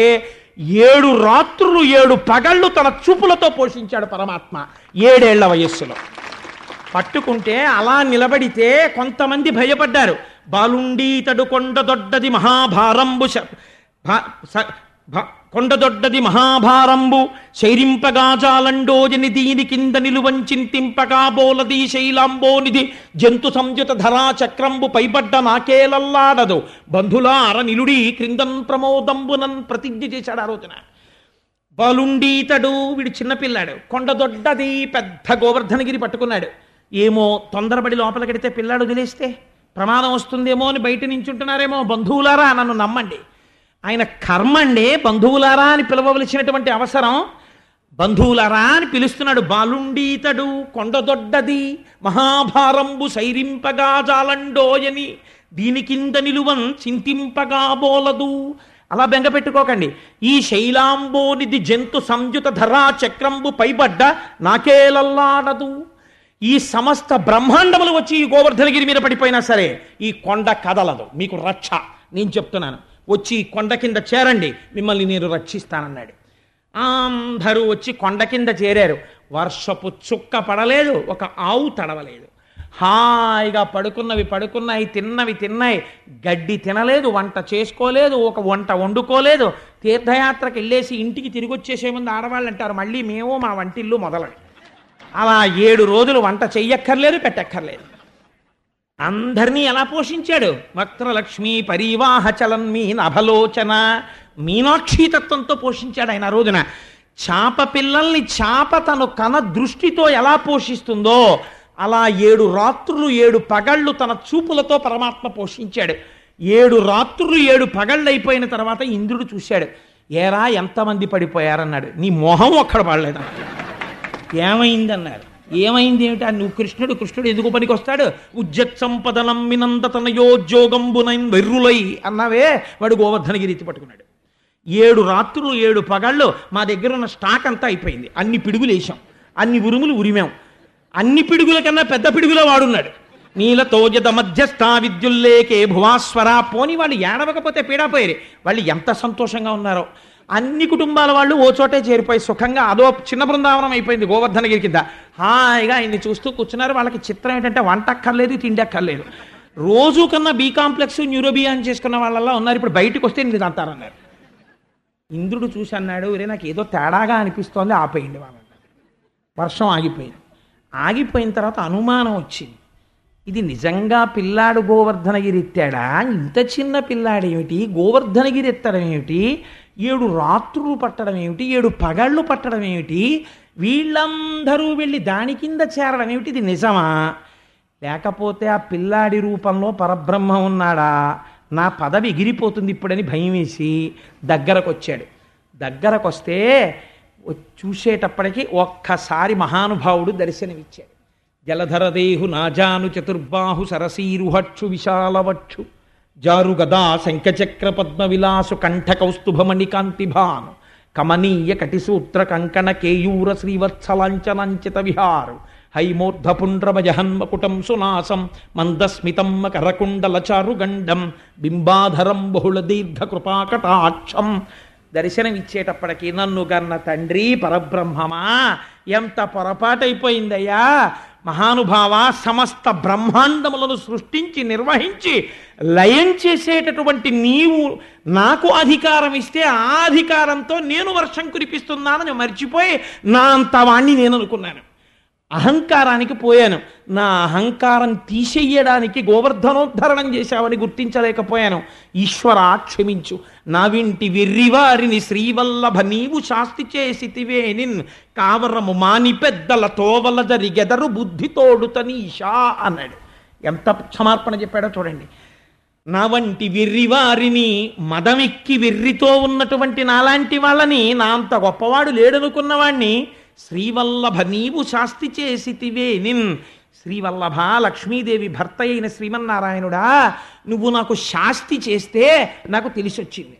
ఏడు రాత్రులు ఏడు పగళ్ళు తన చూపులతో పోషించాడు పరమాత్మ ఏడేళ్ల వయస్సులో పట్టుకుంటే అలా నిలబడితే కొంతమంది భయపడ్డారు బాలుండీతడు కొండ దొడ్డది మహాభారంబు శ- భా- స- భ- కొండ దొడ్డది మహాభారంబు శైరింపగా జాలండోజని దీని కింద నిలువంచింతింపగా బోలది శైలాంబోనిది జంతు సంయుత ధరా చక్రంబు పైబడ్డ నాకేలల్లాడదు బంధులార నిలుడి క్రిందన్ ప్రమోదంబునన్ ప్రతిజ్ఞ చేశాడు ఆ రోజున బలుండీతడు వీడు చిన్నపిల్లాడు కొండ దొడ్డది పెద్ద గోవర్ధనగిరి పట్టుకున్నాడు ఏమో తొందరపడి లోపలికెడితే పిల్లాడు వదిలేస్తే ప్రమాదం వస్తుందేమో అని బయట నించుంటున్నారేమో బంధువులారా నన్ను నమ్మండి ఆయన కర్మండి బంధువులారా అని పిలవవలసినటువంటి అవసరం బంధువులారా అని పిలుస్తున్నాడు బాలుండీతడు కొండదొడ్డది మహాభారంబు సైరింపగా జాలండోయని దీని కింద నిలువన్ చింతింపగా బోలదు అలా బెంగ పెట్టుకోకండి ఈ శైలాంబోనిది జంతు సంయుత ధరా చక్రంబు పైబడ్డ నాకేలల్లాడదు ఈ సమస్త బ్రహ్మాండములు వచ్చి ఈ గోవర్ధనగిరి మీద పడిపోయినా సరే ఈ కొండ కదలదు మీకు రక్ష నేను చెప్తున్నాను వచ్చి ఈ కొండ కింద చేరండి మిమ్మల్ని నేను రక్షిస్తానన్నాడు అందరూ వచ్చి కొండ కింద చేరారు వర్షపు చుక్క పడలేదు ఒక ఆవు తడవలేదు హాయిగా పడుకున్నవి పడుకున్నాయి తిన్నవి తిన్నాయి గడ్డి తినలేదు వంట చేసుకోలేదు ఒక వంట వండుకోలేదు తీర్థయాత్రకు వెళ్ళేసి ఇంటికి తిరిగి వచ్చేసే ముందు ఆడవాళ్ళు అంటారు మళ్ళీ మేము మా వంటిల్లు మొదలని అలా ఏడు రోజులు వంట చెయ్యక్కర్లేదు పెట్టక్కర్లేదు అందరినీ ఎలా పోషించాడు వక్రలక్ష్మి పరివాహ చలన్ మీ నభలోచన మీనాక్షీతత్వంతో పోషించాడు ఆయన ఆ రోజున చాప పిల్లల్ని చాప తను కన దృష్టితో ఎలా పోషిస్తుందో అలా ఏడు రాత్రులు ఏడు పగళ్ళు తన చూపులతో పరమాత్మ పోషించాడు ఏడు రాత్రులు ఏడు పగళ్ళు అయిపోయిన తర్వాత ఇంద్రుడు చూశాడు ఏరా ఎంతమంది పడిపోయారన్నాడు నీ మొహం ఒక్కడ పడలేదు ఏమైందన్నారు ఏమైంది ఏమిటి ఆ నువ్వు కృష్ణుడు కృష్ణుడు ఎందుకు పనికి వస్తాడు ఉజ్జత్ సంపదనం మినంద తనయోద్యోగంబునైన్ వెర్రులై అన్నావే వాడు గోవర్ధనగిరి ఎత్తి పట్టుకున్నాడు ఏడు రాత్రులు ఏడు పగళ్ళు మా దగ్గర ఉన్న స్టాక్ అంతా అయిపోయింది అన్ని పిడుగులు వేసాం అన్ని ఉరుములు ఉరిమాం అన్ని పిడుగుల కన్నా పెద్ద పిడుగులో వాడున్నాడు నీలతోజద మధ్యస్థ విద్యుల్లేకే భువాస్వర పోని వాళ్ళు ఏడవకపోతే పీడాపోయారు వాళ్ళు ఎంత సంతోషంగా ఉన్నారో అన్ని కుటుంబాల వాళ్ళు ఓ చోటే చేరిపోయి సుఖంగా అదో చిన్న బృందావనం అయిపోయింది గోవర్ధనగిరి కింద హాయిగా ఆయన్ని చూస్తూ కూర్చున్నారు వాళ్ళకి చిత్రం ఏంటంటే వంట అక్కర్లేదు తిండి అక్కర్లేదు రోజు కన్నా బీ కాంప్లెక్స్ న్యూరోబియాన్ చేసుకున్న వాళ్ళలా ఉన్నారు ఇప్పుడు బయటకు వస్తే ఇది అంటారన్నారు ఇంద్రుడు చూసి అన్నాడు "ఒరే నాకు ఏదో తేడాగా అనిపిస్తోంది ఆపేయండి వాళ్ళని వర్షం ఆగిపోయింది ఆగిపోయిన తర్వాత అనుమానం వచ్చింది ఇది నిజంగా పిల్లాడు గోవర్ధనగిరి ఎత్తాడా ఇంత చిన్న పిల్లాడు ఏమిటి గోవర్ధనగిరి ఎత్తడం ఏమిటి ఏడు రాత్రులు పట్టడం ఏమిటి ఏడు పగళ్ళు పట్టడం ఏమిటి వీళ్ళందరూ వెళ్ళి దాని కింద చేరడం ఏమిటి ఇది నిజమా లేకపోతే ఆ పిల్లాడి రూపంలో పరబ్రహ్మ ఉన్నాడా నా పదవి ఎగిరిపోతుంది ఇప్పుడని భయం వేసి దగ్గరకు వచ్చాడు దగ్గరకు వస్తే వ- చూసేటప్పటికి ఒక్కసారి మహానుభావుడు దర్శనమిచ్చాడు జలధరదేహు నాజాను చతుర్బాహు సరసీరుహక్షు విశాలవక్షు జారు గదా శంఖచక్ర పద్మ విలాసు కంఠ కౌస్తుభమణి కాంతిభాను కమనీయ కటిసూత్ర కంకణ కేయూర శ్రీవత్సలాంచనంచిత విహారు హైమూర్ధపుండ్రమజహన్మకుటం సునాసం మందస్మితం మకరకుండల చారుగండం బింబాధరం బహుళ దీర్ఘ కృపాకటాక్షం దర్శనమిచ్చేటప్పటికి నన్ను గన్న తండ్రి పరబ్రహ్మమా ఎంత పొరపాటైపోయిందయ్యా మహానుభావ సమస్త బ్రహ్మాండములను సృష్టించి నిర్వహించి లయం చేసేటటువంటి నీవు నాకు అధికారం ఇస్తే ఆ అధికారంతో నేను వర్షం కురిపిస్తున్నానని మర్చిపోయి నా అంత వాణ్ణి నేను అనుకున్నాను అహంకారానికి పోయాను నా అహంకారం తీసేయడానికి గోవర్ధనోద్ధరణం చేశావని గుర్తించలేకపోయాను ఈశ్వర క్షమించు నా వింటి వెర్రివారిని శ్రీవల్లభ నీవు శాస్తి చేసితివే నిన్ కావరము మాని పెద్దల తోవల జరిగెదరు బుద్ధితోడుతనీషా అన్నాడు ఎంత క్షమార్పణ చెప్పాడో చూడండి నా వంటి వెర్రివారిని మదమెక్కి వెర్రితో ఉన్నటువంటి నాలాంటి వాళ్ళని నా అంత గొప్పవాడు లేడనుకున్నవాణ్ణి శ్రీవల్లభ నీవు శాస్తి చేసితివే నిన్ శ్రీవల్లభ లక్ష్మీదేవి భర్త అయిన శ్రీమన్నారాయణుడా నువ్వు నాకు శాస్తి చేస్తే నాకు తెలిసొచ్చింది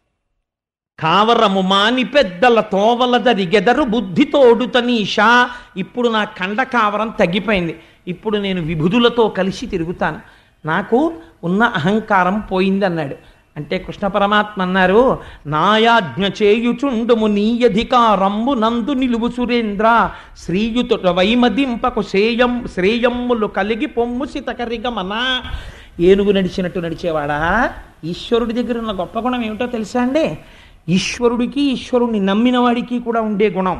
కావరము మాని పెద్దల తోవల దరిగెదరు బుద్ధితోడు తనీషా ఇప్పుడు నా కండ కావరం తగ్గిపోయింది ఇప్పుడు నేను విభుదులతో కలిసి తిరుగుతాను నాకు ఉన్న అహంకారం పోయిందన్నాడు అంటే కృష్ణ పరమాత్మ అన్నారు నాయాజ్ఞ చేయుచుండుము నీయధికారంబు నందు నిలువు సురేంద్ర శ్రీయుతుట వైమదింపకు శ్రేయం శ్రేయమ్ములు కలిగి పొమ్ము సితకరిగమనా ఏనుగు నడిచినట్టు నడిచేవాడా ఈశ్వరుడి దగ్గర ఉన్న గొప్ప గుణం ఏమిటో తెలుసా అండి ఈశ్వరుడికి ఈశ్వరుణ్ణి నమ్మిన వాడికి కూడా ఉండే గుణం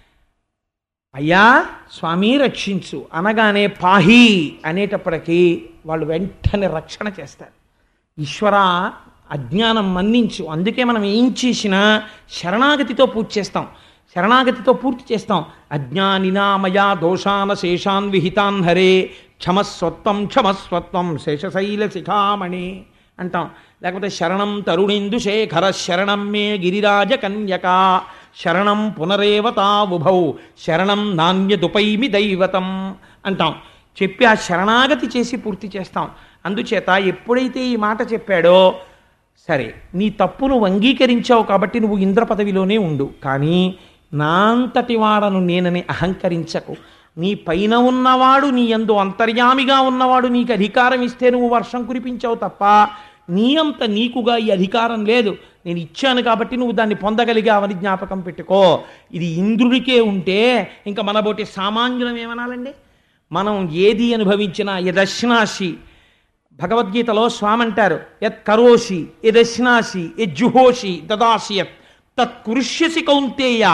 అయ్యా స్వామి రక్షించు అనగానే పాహి అనేటప్పటికీ వాళ్ళు వెంటనే రక్షణ చేస్తారు ఈశ్వర అజ్ఞానం మన్నించు అందుకే మనం ఏం చేసినా శరణాగతితో పూర్తి చేస్తాం శరణాగతితో పూర్తి చేస్తాం అజ్ఞానినామయా దోషాన శేషాన్ విహితాన్ హరే క్షమస్వత్వం క్షమస్వత్వం శేషశైల శిఖామణి అంటాం లేకపోతే శరణం తరుణిందు శేఖర శరణం మే గిరిరాజ కన్యక శరణం పునరేవతావుభౌ శరణం నాణ్యదుపైమి దైవతం అంటాం చెప్పి ఆ శరణాగతి చేసి పూర్తి చేస్తాం అందుచేత ఎప్పుడైతే ఈ మాట చెప్పాడో సరే నీ తప్పును అంగీకరించావు కాబట్టి నువ్వు ఇంద్ర పదవిలోనే ఉండు కానీ నా అంతటి వాడను నేనని అహంకరించకు నీ పైన ఉన్నవాడు నీ ఎందు అంతర్యామిగా ఉన్నవాడు నీకు అధికారం ఇస్తే నువ్వు వర్షం కురిపించావు తప్ప నీ అంత నీకుగా ఈ అధికారం లేదు నేను ఇచ్చాను కాబట్టి నువ్వు దాన్ని పొందగలిగావని జ్ఞాపకం పెట్టుకో ఇది ఇంద్రుడికే ఉంటే ఇంకా మనబోటి సామాన్యులం ఏమనాలండి మనం ఏది అనుభవించినా యదశ్నాసి భగవద్గీతలో స్వామి అంటారు యత్ కరోషి యదశ్నాసి యజ్జుహోషి దదాసి యత్ తత్ కురుష్యసి కౌంతేయ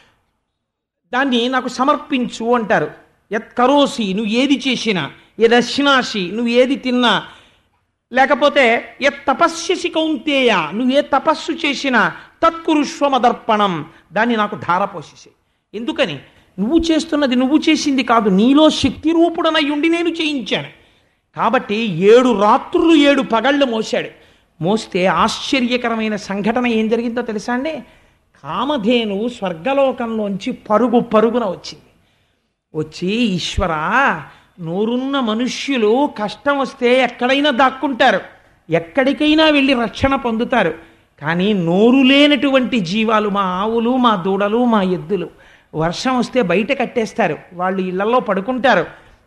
దాన్ని నాకు సమర్పించు అంటారు యత్ కరోసి నువ్వు ఏది చేసినా యదశ్నాసి నువ్వు ఏది తిన్నా లేకపోతే ఏ తపస్యసి కౌంతేయ నువ్వు ఏ తపస్సు చేసినా తత్కురుష్వమదర్పణం దాన్ని నాకు ధారపోసేసి ఎందుకని నువ్వు చేస్తున్నది నువ్వు చేసింది కాదు నీలో శక్తి రూపుడనై ఉండి నేను చేయించాను కాబట్టి ఏడు రాత్రులు ఏడు పగళ్ళు మోశాడు మోస్తే ఆశ్చర్యకరమైన సంఘటన ఏం జరిగిందో తెలుసా అండి కామధేనువు స్వర్గలోకంలోంచి పరుగు పరుగున వచ్చింది వచ్చి ఈశ్వర నోరున్న మనుష్యులు కష్టం వస్తే ఎక్కడైనా దాక్కుంటారు ఎక్కడికైనా వెళ్ళి రక్షణ పొందుతారు కానీ నోరు లేనటువంటి జీవాలు మా ఆవులు మా దూడలు మా ఎద్దులు వర్షం వస్తే బయట కట్టేస్తారు వాళ్ళు ఇళ్లలో పడుకుంటారు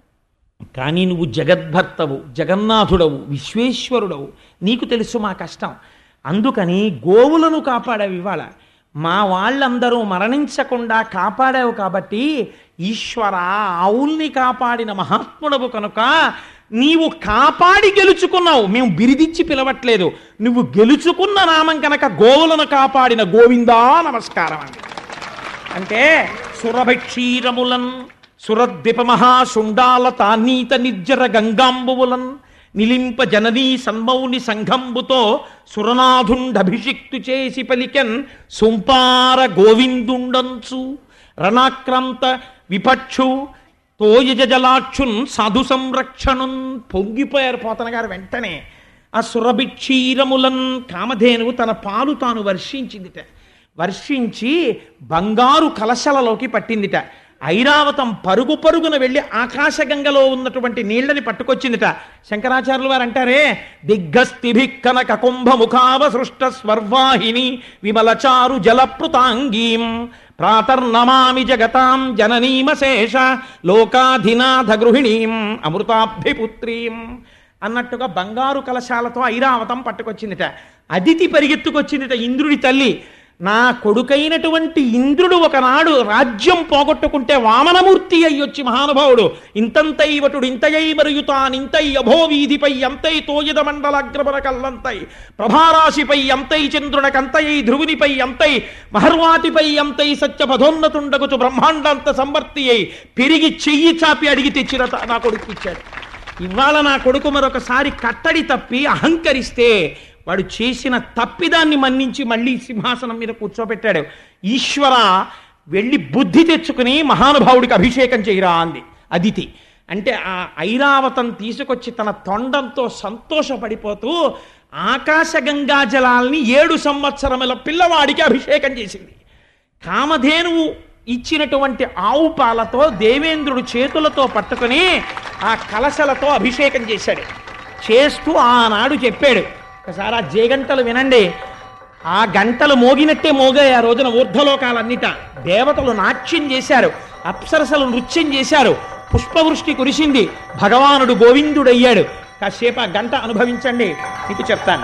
కానీ నువ్వు జగద్భర్తవు జగన్నాథుడవు విశ్వేశ్వరుడవు నీకు తెలుసు మా కష్టం అందుకని గోవులను కాపాడావు ఇవాళ మా వాళ్ళందరూ మరణించకుండా కాపాడావు కాబట్టి ఈశ్వర ఆవుల్ని కాపాడిన మహాత్ముడవు కనుక నీవు కాపాడి గెలుచుకున్నావు మేము బిరిదిచ్చి పిలవట్లేదు నువ్వు గెలుచుకున్న నామం కనుక గోవులను కాపాడిన గోవిందా నమస్కారం అండి అంటే సురభక్షీరములన్ సురద్విప మహాశుండాల తానీత నిర్జర గంగాంబువులన్ నిలింప జననీ సన్మౌని సంఘంబుతో సురనాథుండభిషిక్తు చేసి పలికెన్ సుంపార గోవిందుండంచు రణాక్రాంత విపక్షు తోయజ జలాక్షున్ సాధు సంరక్షణున్ పొంగిపోయారు పోతన గారు వెంటనే ఆ సురభిక్షీరములన్ కామధేనువు తన పాలు తాను వర్షించిందిట వర్షించి బంగారు కలశలలోకి పట్టిందిట ఐరావతం పరుగు పరుగున వెళ్ళి ఆకాశగంగలో ఉన్నటువంటి నీళ్ళని పట్టుకొచ్చిందిట శంకరాచార్యులు వారు అంటారే దిగ్గస్థిభిక్కనక కుంభముఖావ సృష్ట స్వర్వాహిని విమలచారు జలప్లుతాంగీం ప్రాతర్నమామి జగతాం జననీమశేష లోకాధినాథ గృహిణీం అమృతాభిపుత్రీం అన్నట్టుగా బంగారు కలశాలతో ఐరావతం పట్టుకొచ్చిందిట అదితి పరిగెత్తుకొచ్చిందిట ఇంద్రుడి తల్లి నా కొడుకైనటువంటి ఇంద్రుడు ఒకనాడు రాజ్యం పోగొట్టుకుంటే వామనమూర్తి అయ్యొచ్చి మహానుభావుడు ఇంతంతైవటుడు ఇంతయై మరుయుతానింతై అభోవీధిపై ఎంతై తోయద మండలాగ్రమన కల్లంతై ప్రభారాశిపై ఎంతై చంద్రునకంతయై ధ్రువునిపై ఎంతై మహర్వాతిపై ఎంతై సత్యపథోన్నతుండగుచు బ్రహ్మాండంత సంవర్తి అయి పెరిగి చెయ్యి చాపి అడిగి తెచ్చిన త- నా కొడుకు ఇచ్చాడు ఇవాళ నా కొడుకు మరొకసారి కట్టడి తప్పి అహంకరిస్తే వాడు చేసిన తప్పిదాన్ని మన్నించి మళ్ళీ సింహాసనం మీద కూర్చోబెట్టాడు ఈశ్వర వెళ్ళి బుద్ధి తెచ్చుకుని మహానుభావుడికి అభిషేకం చేయరా అంది అదితి అంటే ఆ ఐరావతం తీసుకొచ్చి తన తొండంతో సంతోషపడిపోతూ ఆకాశ గంగా జలాల్ని ఏడు సంవత్సరముల పిల్లవాడికి అభిషేకం చేసింది కామధేనువు ఇచ్చినటువంటి ఆవు పాలతో దేవేంద్రుడు చేతులతో పట్టుకుని ఆ కలశలతో అభిషేకం చేశాడు చేస్తూ ఆనాడు చెప్పాడు ఒకసారి ఆ జేగంటలు వినండి ఆ గంటలు మోగినట్టే మోగాయి ఆ రోజున ఊర్ధ్వలోకాలన్నిట దేవతలు నాట్యం చేశారు అప్సరసలు నృత్యం చేశారు పుష్పవృష్టి కురిసింది భగవానుడు గోవిందుడయ్యాడు కాసేపు ఆ గంట అనుభవించండి మీకు చెప్తాను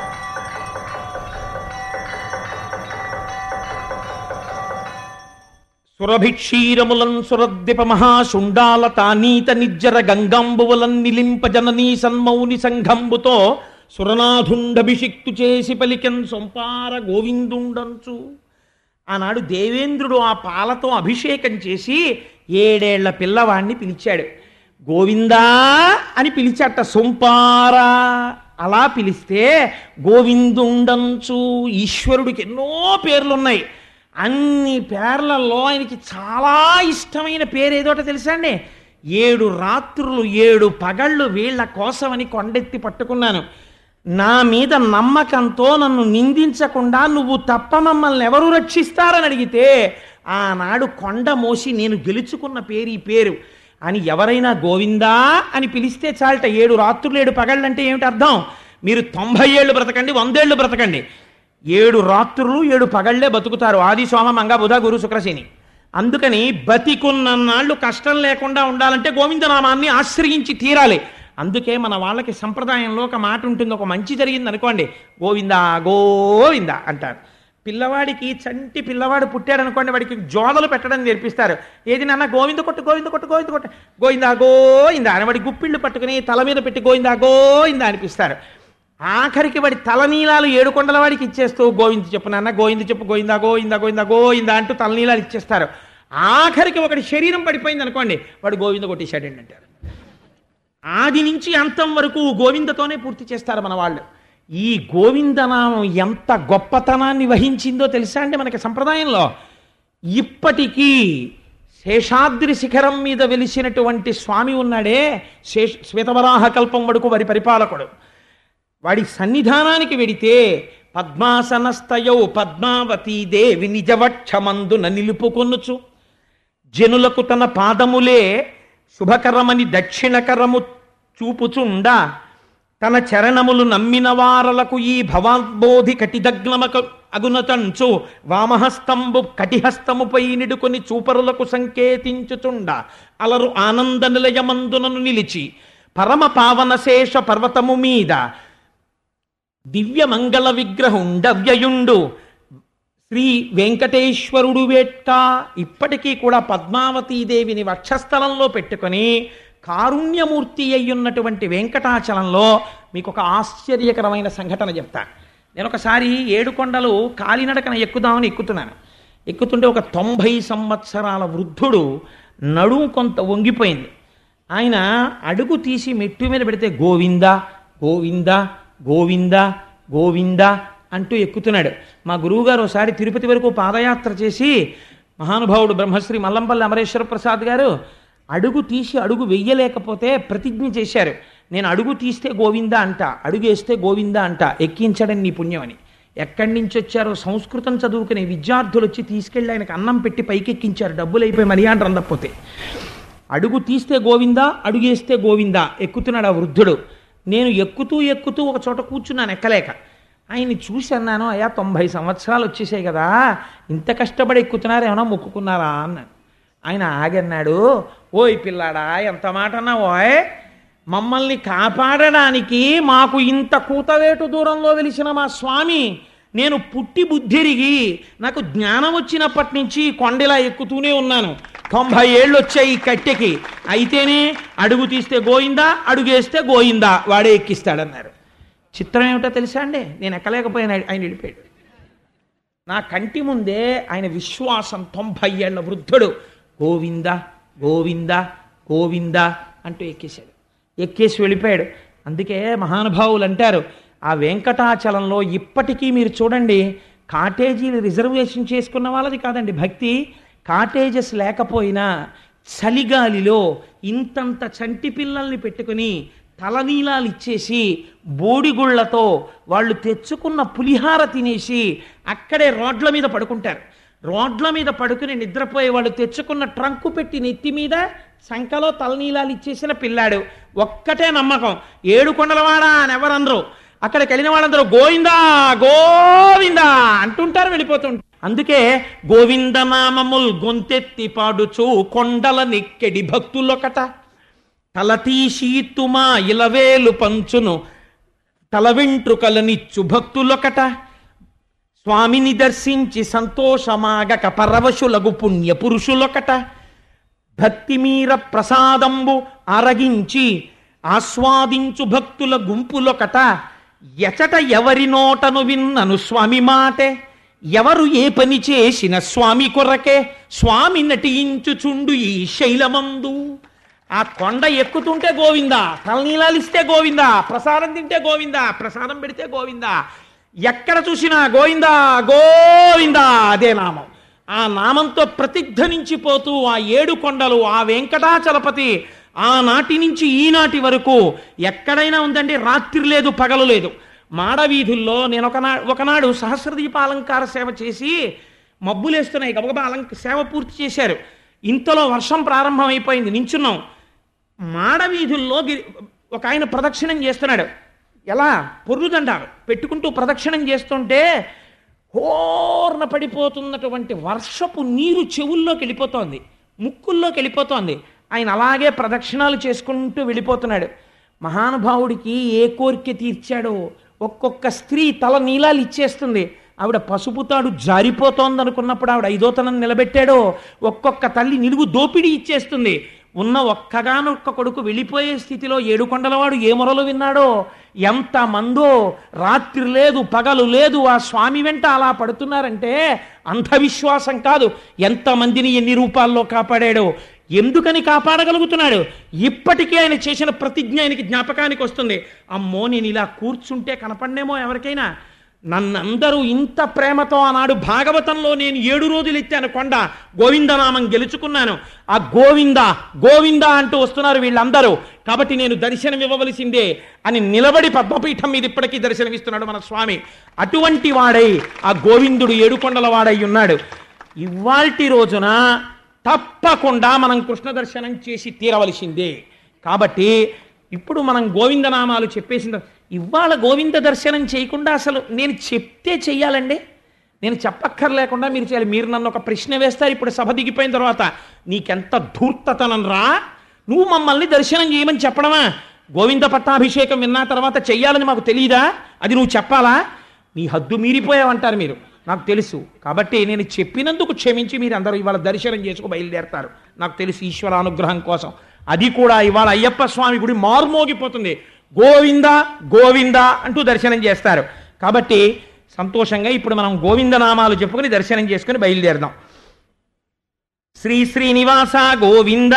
సురభిక్షీరములన్ సురద్విప మహాశుండాల తానీత నిజ్జర గంగాంబువలన్ నిలింప జననీ సన్మౌని సంఘంబుతో సురనాథుండభిషిక్తు చేసి పలికెన్ సొంపార గోవిందుండంచు ఆనాడు దేవేంద్రుడు ఆ పాలతో అభిషేకం చేసి ఏడేళ్ల పిల్లవాణ్ణి పిలిచాడు గోవిందా అని పిలిచాట సొంపారా అలా పిలిస్తే గోవిందుండంచు ఈశ్వరుడికి ఎన్నో పేర్లున్నాయి అన్ని పేర్లలో ఆయనకి చాలా ఇష్టమైన పేరు ఏదోట తెలుసా అండి ఏడు రాత్రులు ఏడు పగళ్ళు వీళ్ళ కోసమని కొండెత్తి పట్టుకున్నాను నా మీద నమ్మకంతో నన్ను నిందించకుండా నువ్వు తప్ప మమ్మల్ని ఎవరు రక్షిస్తారని అడిగితే ఆనాడు కొండ మోసి నేను గెలుచుకున్న పేరు ఈ పేరు అని ఎవరైనా గోవిందా అని పిలిస్తే చాలట ఏడు రాత్రులు ఏడు పగళ్ళంటే ఏమిటి అర్థం మీరు తొంభై ఏళ్ళు బ్రతకండి వందేళ్ళు బ్రతకండి ఏడు రాత్రులు ఏడు పగళ్లే బతుకుతారు ఆది సోమ మంగ బుధ గురు శుక్రశని అందుకని బతికున్నన్నాళ్ళు కష్టం లేకుండా ఉండాలంటే గోవిందనామాన్ని ఆశ్రయించి తీరాలి అందుకే మన వాళ్ళకి సంప్రదాయంలో ఒక మాట ఉంటుంది ఒక మంచి జరిగింది అనుకోండి గోవిందా గోవింద అంటారు పిల్లవాడికి చంటి పిల్లవాడు పుట్టాడు అనుకోండి వాడికి జోదలు పెట్టడం నేర్పిస్తారు ఏది నాన్న గోవింద కొట్టు గోవింద కొట్టు గోవింద కొట్టు గోవిందా గోయిందా అని వాడి గుప్పిళ్ళు పట్టుకుని తల మీద పెట్టి గోవిందా గోయిందా అనిపిస్తారు ఆఖరికి వాడి తలనీలాలు ఏడు కొండల వాడికి ఇచ్చేస్తూ గోవింద చెప్పు నాన్న గోవింద చెప్పు గోవిందా గోవిందా గోవిందా గోవిందా అంటూ తలనీలాలు ఇచ్చేస్తారు ఆఖరికి ఒకటి శరీరం పడిపోయింది అనుకోండి వాడు గోవింద కొట్టేశాడండి అంటారు ఆది నుంచి అంతం వరకు గోవిందతోనే పూర్తి చేస్తారు మన వాళ్ళు ఈ గోవిందనామం ఎంత గొప్పతనాన్ని వహించిందో తెలుసా అండి మనకి సంప్రదాయంలో ఇప్పటికీ శేషాద్రి శిఖరం మీద వెలిసినటువంటి స్వామి ఉన్నాడే శేష శ్వేతవరాహ కల్పం వరకు వారి పరిపాలకుడు వాడి సన్నిధానానికి వెడితే పద్మాసనస్తయౌ పద్మావతీ దేవి నిజవక్షమందున నిలుపుకొనుచు జనులకు తన పాదములే శుభకరమని దక్షిణకరము చూపుచుండ తన చరణములు నమ్మిన వారలకు ఈ భవాబోధి కటిదగ్నమక అగునతంచు వామహస్తంబు కటిహస్తముపై నిడుకొని చూపరులకు సంకేతించుచుండ అలరు ఆనంద నిలయమందునను నిలిచి పరమ పావన శేష పర్వతము మీద దివ్య మంగళ విగ్రహుండవ్యయుండు శ్రీ వెంకటేశ్వరుడు వేట్ట ఇప్పటికీ కూడా పద్మావతీదేవిని వక్షస్థలంలో పెట్టుకొని కారుణ్యమూర్తి అయ్యున్నటువంటి వెంకటాచలంలో మీకు ఒక ఆశ్చర్యకరమైన సంఘటన చెప్తా నేను ఒకసారి ఏడుకొండలు కాలినడకన ఎక్కుదామని ఎక్కుతున్నాను ఎక్కుతుంటే ఒక తొంభై సంవత్సరాల వృద్ధుడు నడుము కొంత వంగిపోయింది ఆయన అడుగు తీసి మెట్టు మీద పెడితే గోవింద గోవింద గోవింద గోవింద అంటూ ఎక్కుతున్నాడు మా గురువుగారు ఒకసారి తిరుపతి వరకు పాదయాత్ర చేసి మహానుభావుడు బ్రహ్మశ్రీ మల్లంపల్లి అమరేశ్వర ప్రసాద్ గారు అడుగు తీసి అడుగు వెయ్యలేకపోతే ప్రతిజ్ఞ చేశారు నేను అడుగు తీస్తే గోవింద అంట అడుగు వేస్తే గోవింద అంట ఎక్కించడం నీ పుణ్యమని ఎక్కడి నుంచి వచ్చారో సంస్కృతం చదువుకునే విద్యార్థులు వచ్చి తీసుకెళ్ళి ఆయనకు అన్నం పెట్టి పైకెక్కించారు డబ్బులు అయిపోయి మర్యాద అందకపోతే అడుగు తీస్తే గోవిందా అడుగేస్తే గోవిందా ఎక్కుతున్నాడు ఆ వృద్ధుడు నేను ఎక్కుతూ ఎక్కుతూ ఒక చోట కూర్చున్నాను ఎక్కలేక ఆయన్ని చూసి అన్నాను అయ్యా తొంభై సంవత్సరాలు వచ్చేసాయి కదా ఇంత కష్టపడి ఎక్కుతున్నారు ఏమైనా మొక్కుకున్నారా అన్నాను ఆయన ఆగన్నాడు ఓయ్ పిల్లాడా ఎంత మాట అన్నావోయ్ మమ్మల్ని కాపాడడానికి మాకు ఇంత కూతవేటు దూరంలో వెలిసిన మా స్వామి నేను పుట్టి బుద్ధిరిగి నాకు జ్ఞానం వచ్చినప్పటి నుంచి కొండలా ఎక్కుతూనే ఉన్నాను తొంభై ఏళ్ళు వచ్చాయి ఈ కట్టెకి అయితేనే అడుగు తీస్తే గోయిందా అడుగేస్తే గోయిందా వాడే ఎక్కిస్తాడన్నారు చిత్రం ఏమిటో తెలుసా అండి నేను ఎక్కలేకపోయాను ఆయన వెళ్ళిపోయాడు నా కంటి ముందే ఆయన విశ్వాసం తొంభై ఏళ్ల వృద్ధుడు గోవింద గోవింద గోవింద అంటూ ఎక్కేశాడు ఎక్కేసి వెళ్ళిపోయాడు అందుకే మహానుభావులు అంటారు ఆ వెంకటాచలంలో ఇప్పటికీ మీరు చూడండి కాటేజీలు రిజర్వేషన్ చేసుకున్న వాళ్ళది కాదండి భక్తి కాటేజెస్ లేకపోయినా చలిగాలిలో ఇంతంత చంటి పిల్లల్ని పెట్టుకుని తలనీలాలు ఇచ్చేసి బోడిగుళ్లతో వాళ్ళు తెచ్చుకున్న పులిహార తినేసి అక్కడే రోడ్ల మీద పడుకుంటారు రోడ్ల మీద పడుకుని నిద్రపోయే వాళ్ళు తెచ్చుకున్న ట్రంకు పెట్టి నెత్తి మీద సంకలో తలనీలాలు ఇచ్చేసిన పిల్లాడు ఒక్కటే నమ్మకం ఏడు కొండలవాడా అని ఎవరనరు అక్కడికి వెళ్ళిన వాళ్ళందరూ గోవిందా గోవిందా అంటుంటారు వెళ్ళిపోతుంటారు అందుకే గోవింద నామముల్ గొంతెత్తి పాడుచు కొండల నెక్కెడి భక్తులొకట తల తీసీతుమా ఇలవేలు పంచును తల వెంట్రుకలనిచ్చు భక్తులొకట స్వామిని దర్శించి సంతోషమాగక పరవశులగు పుణ్య పురుషులొకట భక్తిమీర ప్రసాదంబు అరగించి ఆస్వాదించు భక్తుల గుంపులొకట ఎచట ఎవరి నోటను విన్నను స్వామి మాటే ఎవరు ఏ పని చేసిన స్వామి కొరకే స్వామి నటించుచుండు ఈ శైలమందు ఆ కొండ ఎక్కుతుంటే గోవిందా తలనీలాలు ఇస్తే గోవిందా ప్రసాదం తింటే గోవిందా ప్రసాదం పెడితే గోవిందా ఎక్కడ చూసినా గోవిందా గోవిందా అదే నామం ఆ నామంతో ప్రతిధ్వనించిపోతూ ఆ ఏడు కొండలు ఆ వెంకటాచలపతి ఆనాటి నుంచి ఈనాటి వరకు ఎక్కడైనా ఉందండి రాత్రి లేదు పగలు లేదు మాడవీధుల్లో నేను ఒకనా ఒకనాడు సహస్రదీపాలంకార సేవ చేసి మబ్బులేస్తున్నాయి గబగబా అలంక సేవ పూర్తి చేశారు ఇంతలో వర్షం ప్రారంభమైపోయింది నించున్నాం మాడవీధుల్లో గిరి- ఒక ఆయన ప్రదక్షిణం చేస్తున్నాడు ఎలా పొర్రుదండారు పెట్టుకుంటూ ప్రదక్షిణం చేస్తుంటే హోర్న పడిపోతున్నటువంటి వర్షపు నీరు చెవుల్లోకి వెళ్ళిపోతోంది ముక్కుల్లోకి వెళ్ళిపోతోంది ఆయన అలాగే ప్రదక్షిణాలు చేసుకుంటూ వెళ్ళిపోతున్నాడు మహానుభావుడికి ఏ కోరిక తీర్చాడో ఒక్కొక్క స్త్రీ తల నీలాలు ఇచ్చేస్తుంది ఆవిడ పసుపు తాడు జారిపోతోంది అనుకున్నప్పుడు ఆవిడ ఐదోతనం నిలబెట్టాడో ఒక్కొక్క తల్లి నిలువు దోపిడీ ఇచ్చేస్తుంది ఉన్న ఒక్కగానొక్క కొడుకు వెళ్ళిపోయే స్థితిలో ఏడుకొండలవాడు ఏ మొరలు విన్నాడో ఎంత మందో రాత్రి లేదు పగలు లేదు ఆ స్వామి వెంట అలా పడుతున్నారంటే అంధవిశ్వాసం కాదు ఎంతమందిని ఎన్ని రూపాల్లో కాపాడాడో ఎందుకని కాపాడగలుగుతున్నాడు ఇప్పటికీ ఆయన చేసిన ప్రతిజ్ఞ ఆయనకి జ్ఞాపకానికి వస్తుంది అమ్మో నేను ఇలా కూర్చుంటే కనపడనేమో ఎవరికైనా నన్నందరూ ఇంత ప్రేమతో ఆనాడు భాగవతంలో నేను ఏడు రోజులు ఎత్తాను కొండ గోవిందనామం గెలుచుకున్నాను ఆ గోవింద గోవింద అంటూ వస్తున్నారు వీళ్ళందరూ కాబట్టి నేను దర్శనం ఇవ్వవలసిందే అని నిలబడి పద్మపీఠం మీద ఇప్పటికీ దర్శనమిస్తున్నాడు మన స్వామి అటువంటి వాడై ఆ గోవిందుడు ఏడుకొండల వాడై ఉన్నాడు ఇవాల్టి రోజున తప్పకుండా మనం కృష్ణ దర్శనం చేసి తీరవలసిందే కాబట్టి ఇప్పుడు మనం గోవిందనామాలు చెప్పేసిన ఇవాళ గోవింద దర్శనం చేయకుండా అసలు నేను చెప్తే చెయ్యాలండి నేను చెప్పక్కర్లేకుండా మీరు చేయాలి మీరు నన్ను ఒక ప్రశ్న వేస్తారు ఇప్పుడు సభ దిగిపోయిన తర్వాత నీకెంత ధూర్తతనం రా నువ్వు మమ్మల్ని దర్శనం చేయమని చెప్పడమా గోవింద పట్టాభిషేకం విన్నా తర్వాత చెయ్యాలని మాకు తెలియదా అది నువ్వు చెప్పాలా నీ హద్దు మీరిపోయావంటారు మీరు నాకు తెలుసు కాబట్టి నేను చెప్పినందుకు క్షమించి మీరు అందరూ ఇవాళ దర్శనం చేసుకు బయలుదేరతారు నాకు తెలుసు ఈశ్వర అనుగ్రహం కోసం అది కూడా ఇవాళ అయ్యప్ప స్వామి గుడి మారుమోగిపోతుంది గోవింద గోవింద అంటూ దర్శనం చేస్తారు కాబట్టి సంతోషంగా ఇప్పుడు మనం గోవింద నామాలు చెప్పుకుని దర్శనం చేసుకుని బయలుదేరదాం శ్రీ శ్రీనివాస గోవింద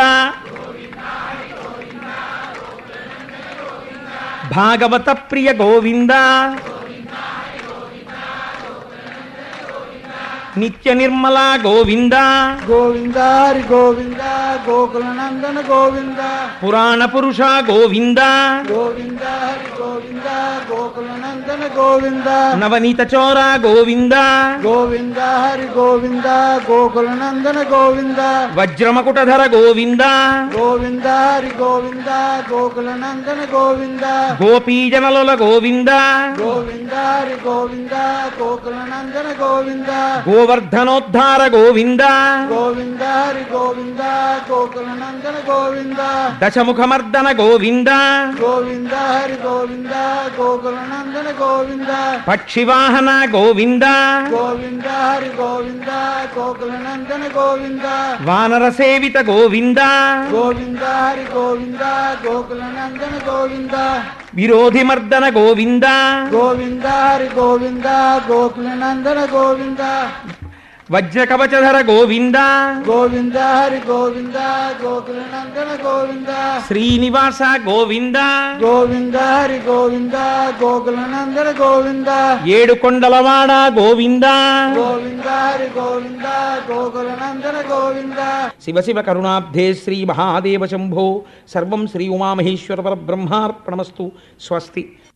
భాగవత ప్రియ గోవింద నిత్య నిర్మల గోవింద గోవింద హరి గోవింద గోకుల నందన గోవింద పురాణ పురుష గోవింద గోవింద హరి గోవింద గోకుల నందన గోవింద నవనీత చోర గోవింద గోవింద హరి గోవింద గోకుల నందన గోవింద వజ్రమకుటధర గోవింద గోవింద హరి గోవింద గోకుల నందన గోవింద గోపీజనలుల గోవింద గోవింద హరి గోవింద గోకుల నందన గోవింద గోవర్ధనోద్ధార గోవింద గోవింద హరి గోవింద గోకుల నందన గోవింద దశముఖమర్దన గోవింద గోవింద హరి గోవింద గోకుల నందన గోవింద పక్షివాహన గోవింద గోవింద హరి గోవింద గోకుల నందన గోవింద వానర సేవిత గోవింద గోవింద హరి గోవింద గోకుల నందన గోవింద విరోధిమర్దన గోవింద గోవింద హరి గోవింద గోకుల నందన గోవింద వజ్రకవచధర గోవింద గోవింద హరి గోవింద గోకుల నందన గోవింద శ్రీనివాస గోవింద గోవింద హరి గోవింద గోకుల నందన గోవింద ఏడు కొండలవాడ గోవింద గోవింద హరి గోవింద గోకుల నందన గోవింద శివ శివ కరుణాబ్ధే శ్రీ మహాదేవ శంభో సర్వం శ్రీ ఉమామహేశ్వర పరబ్రహ్మార్పణమస్తు స్వస్తి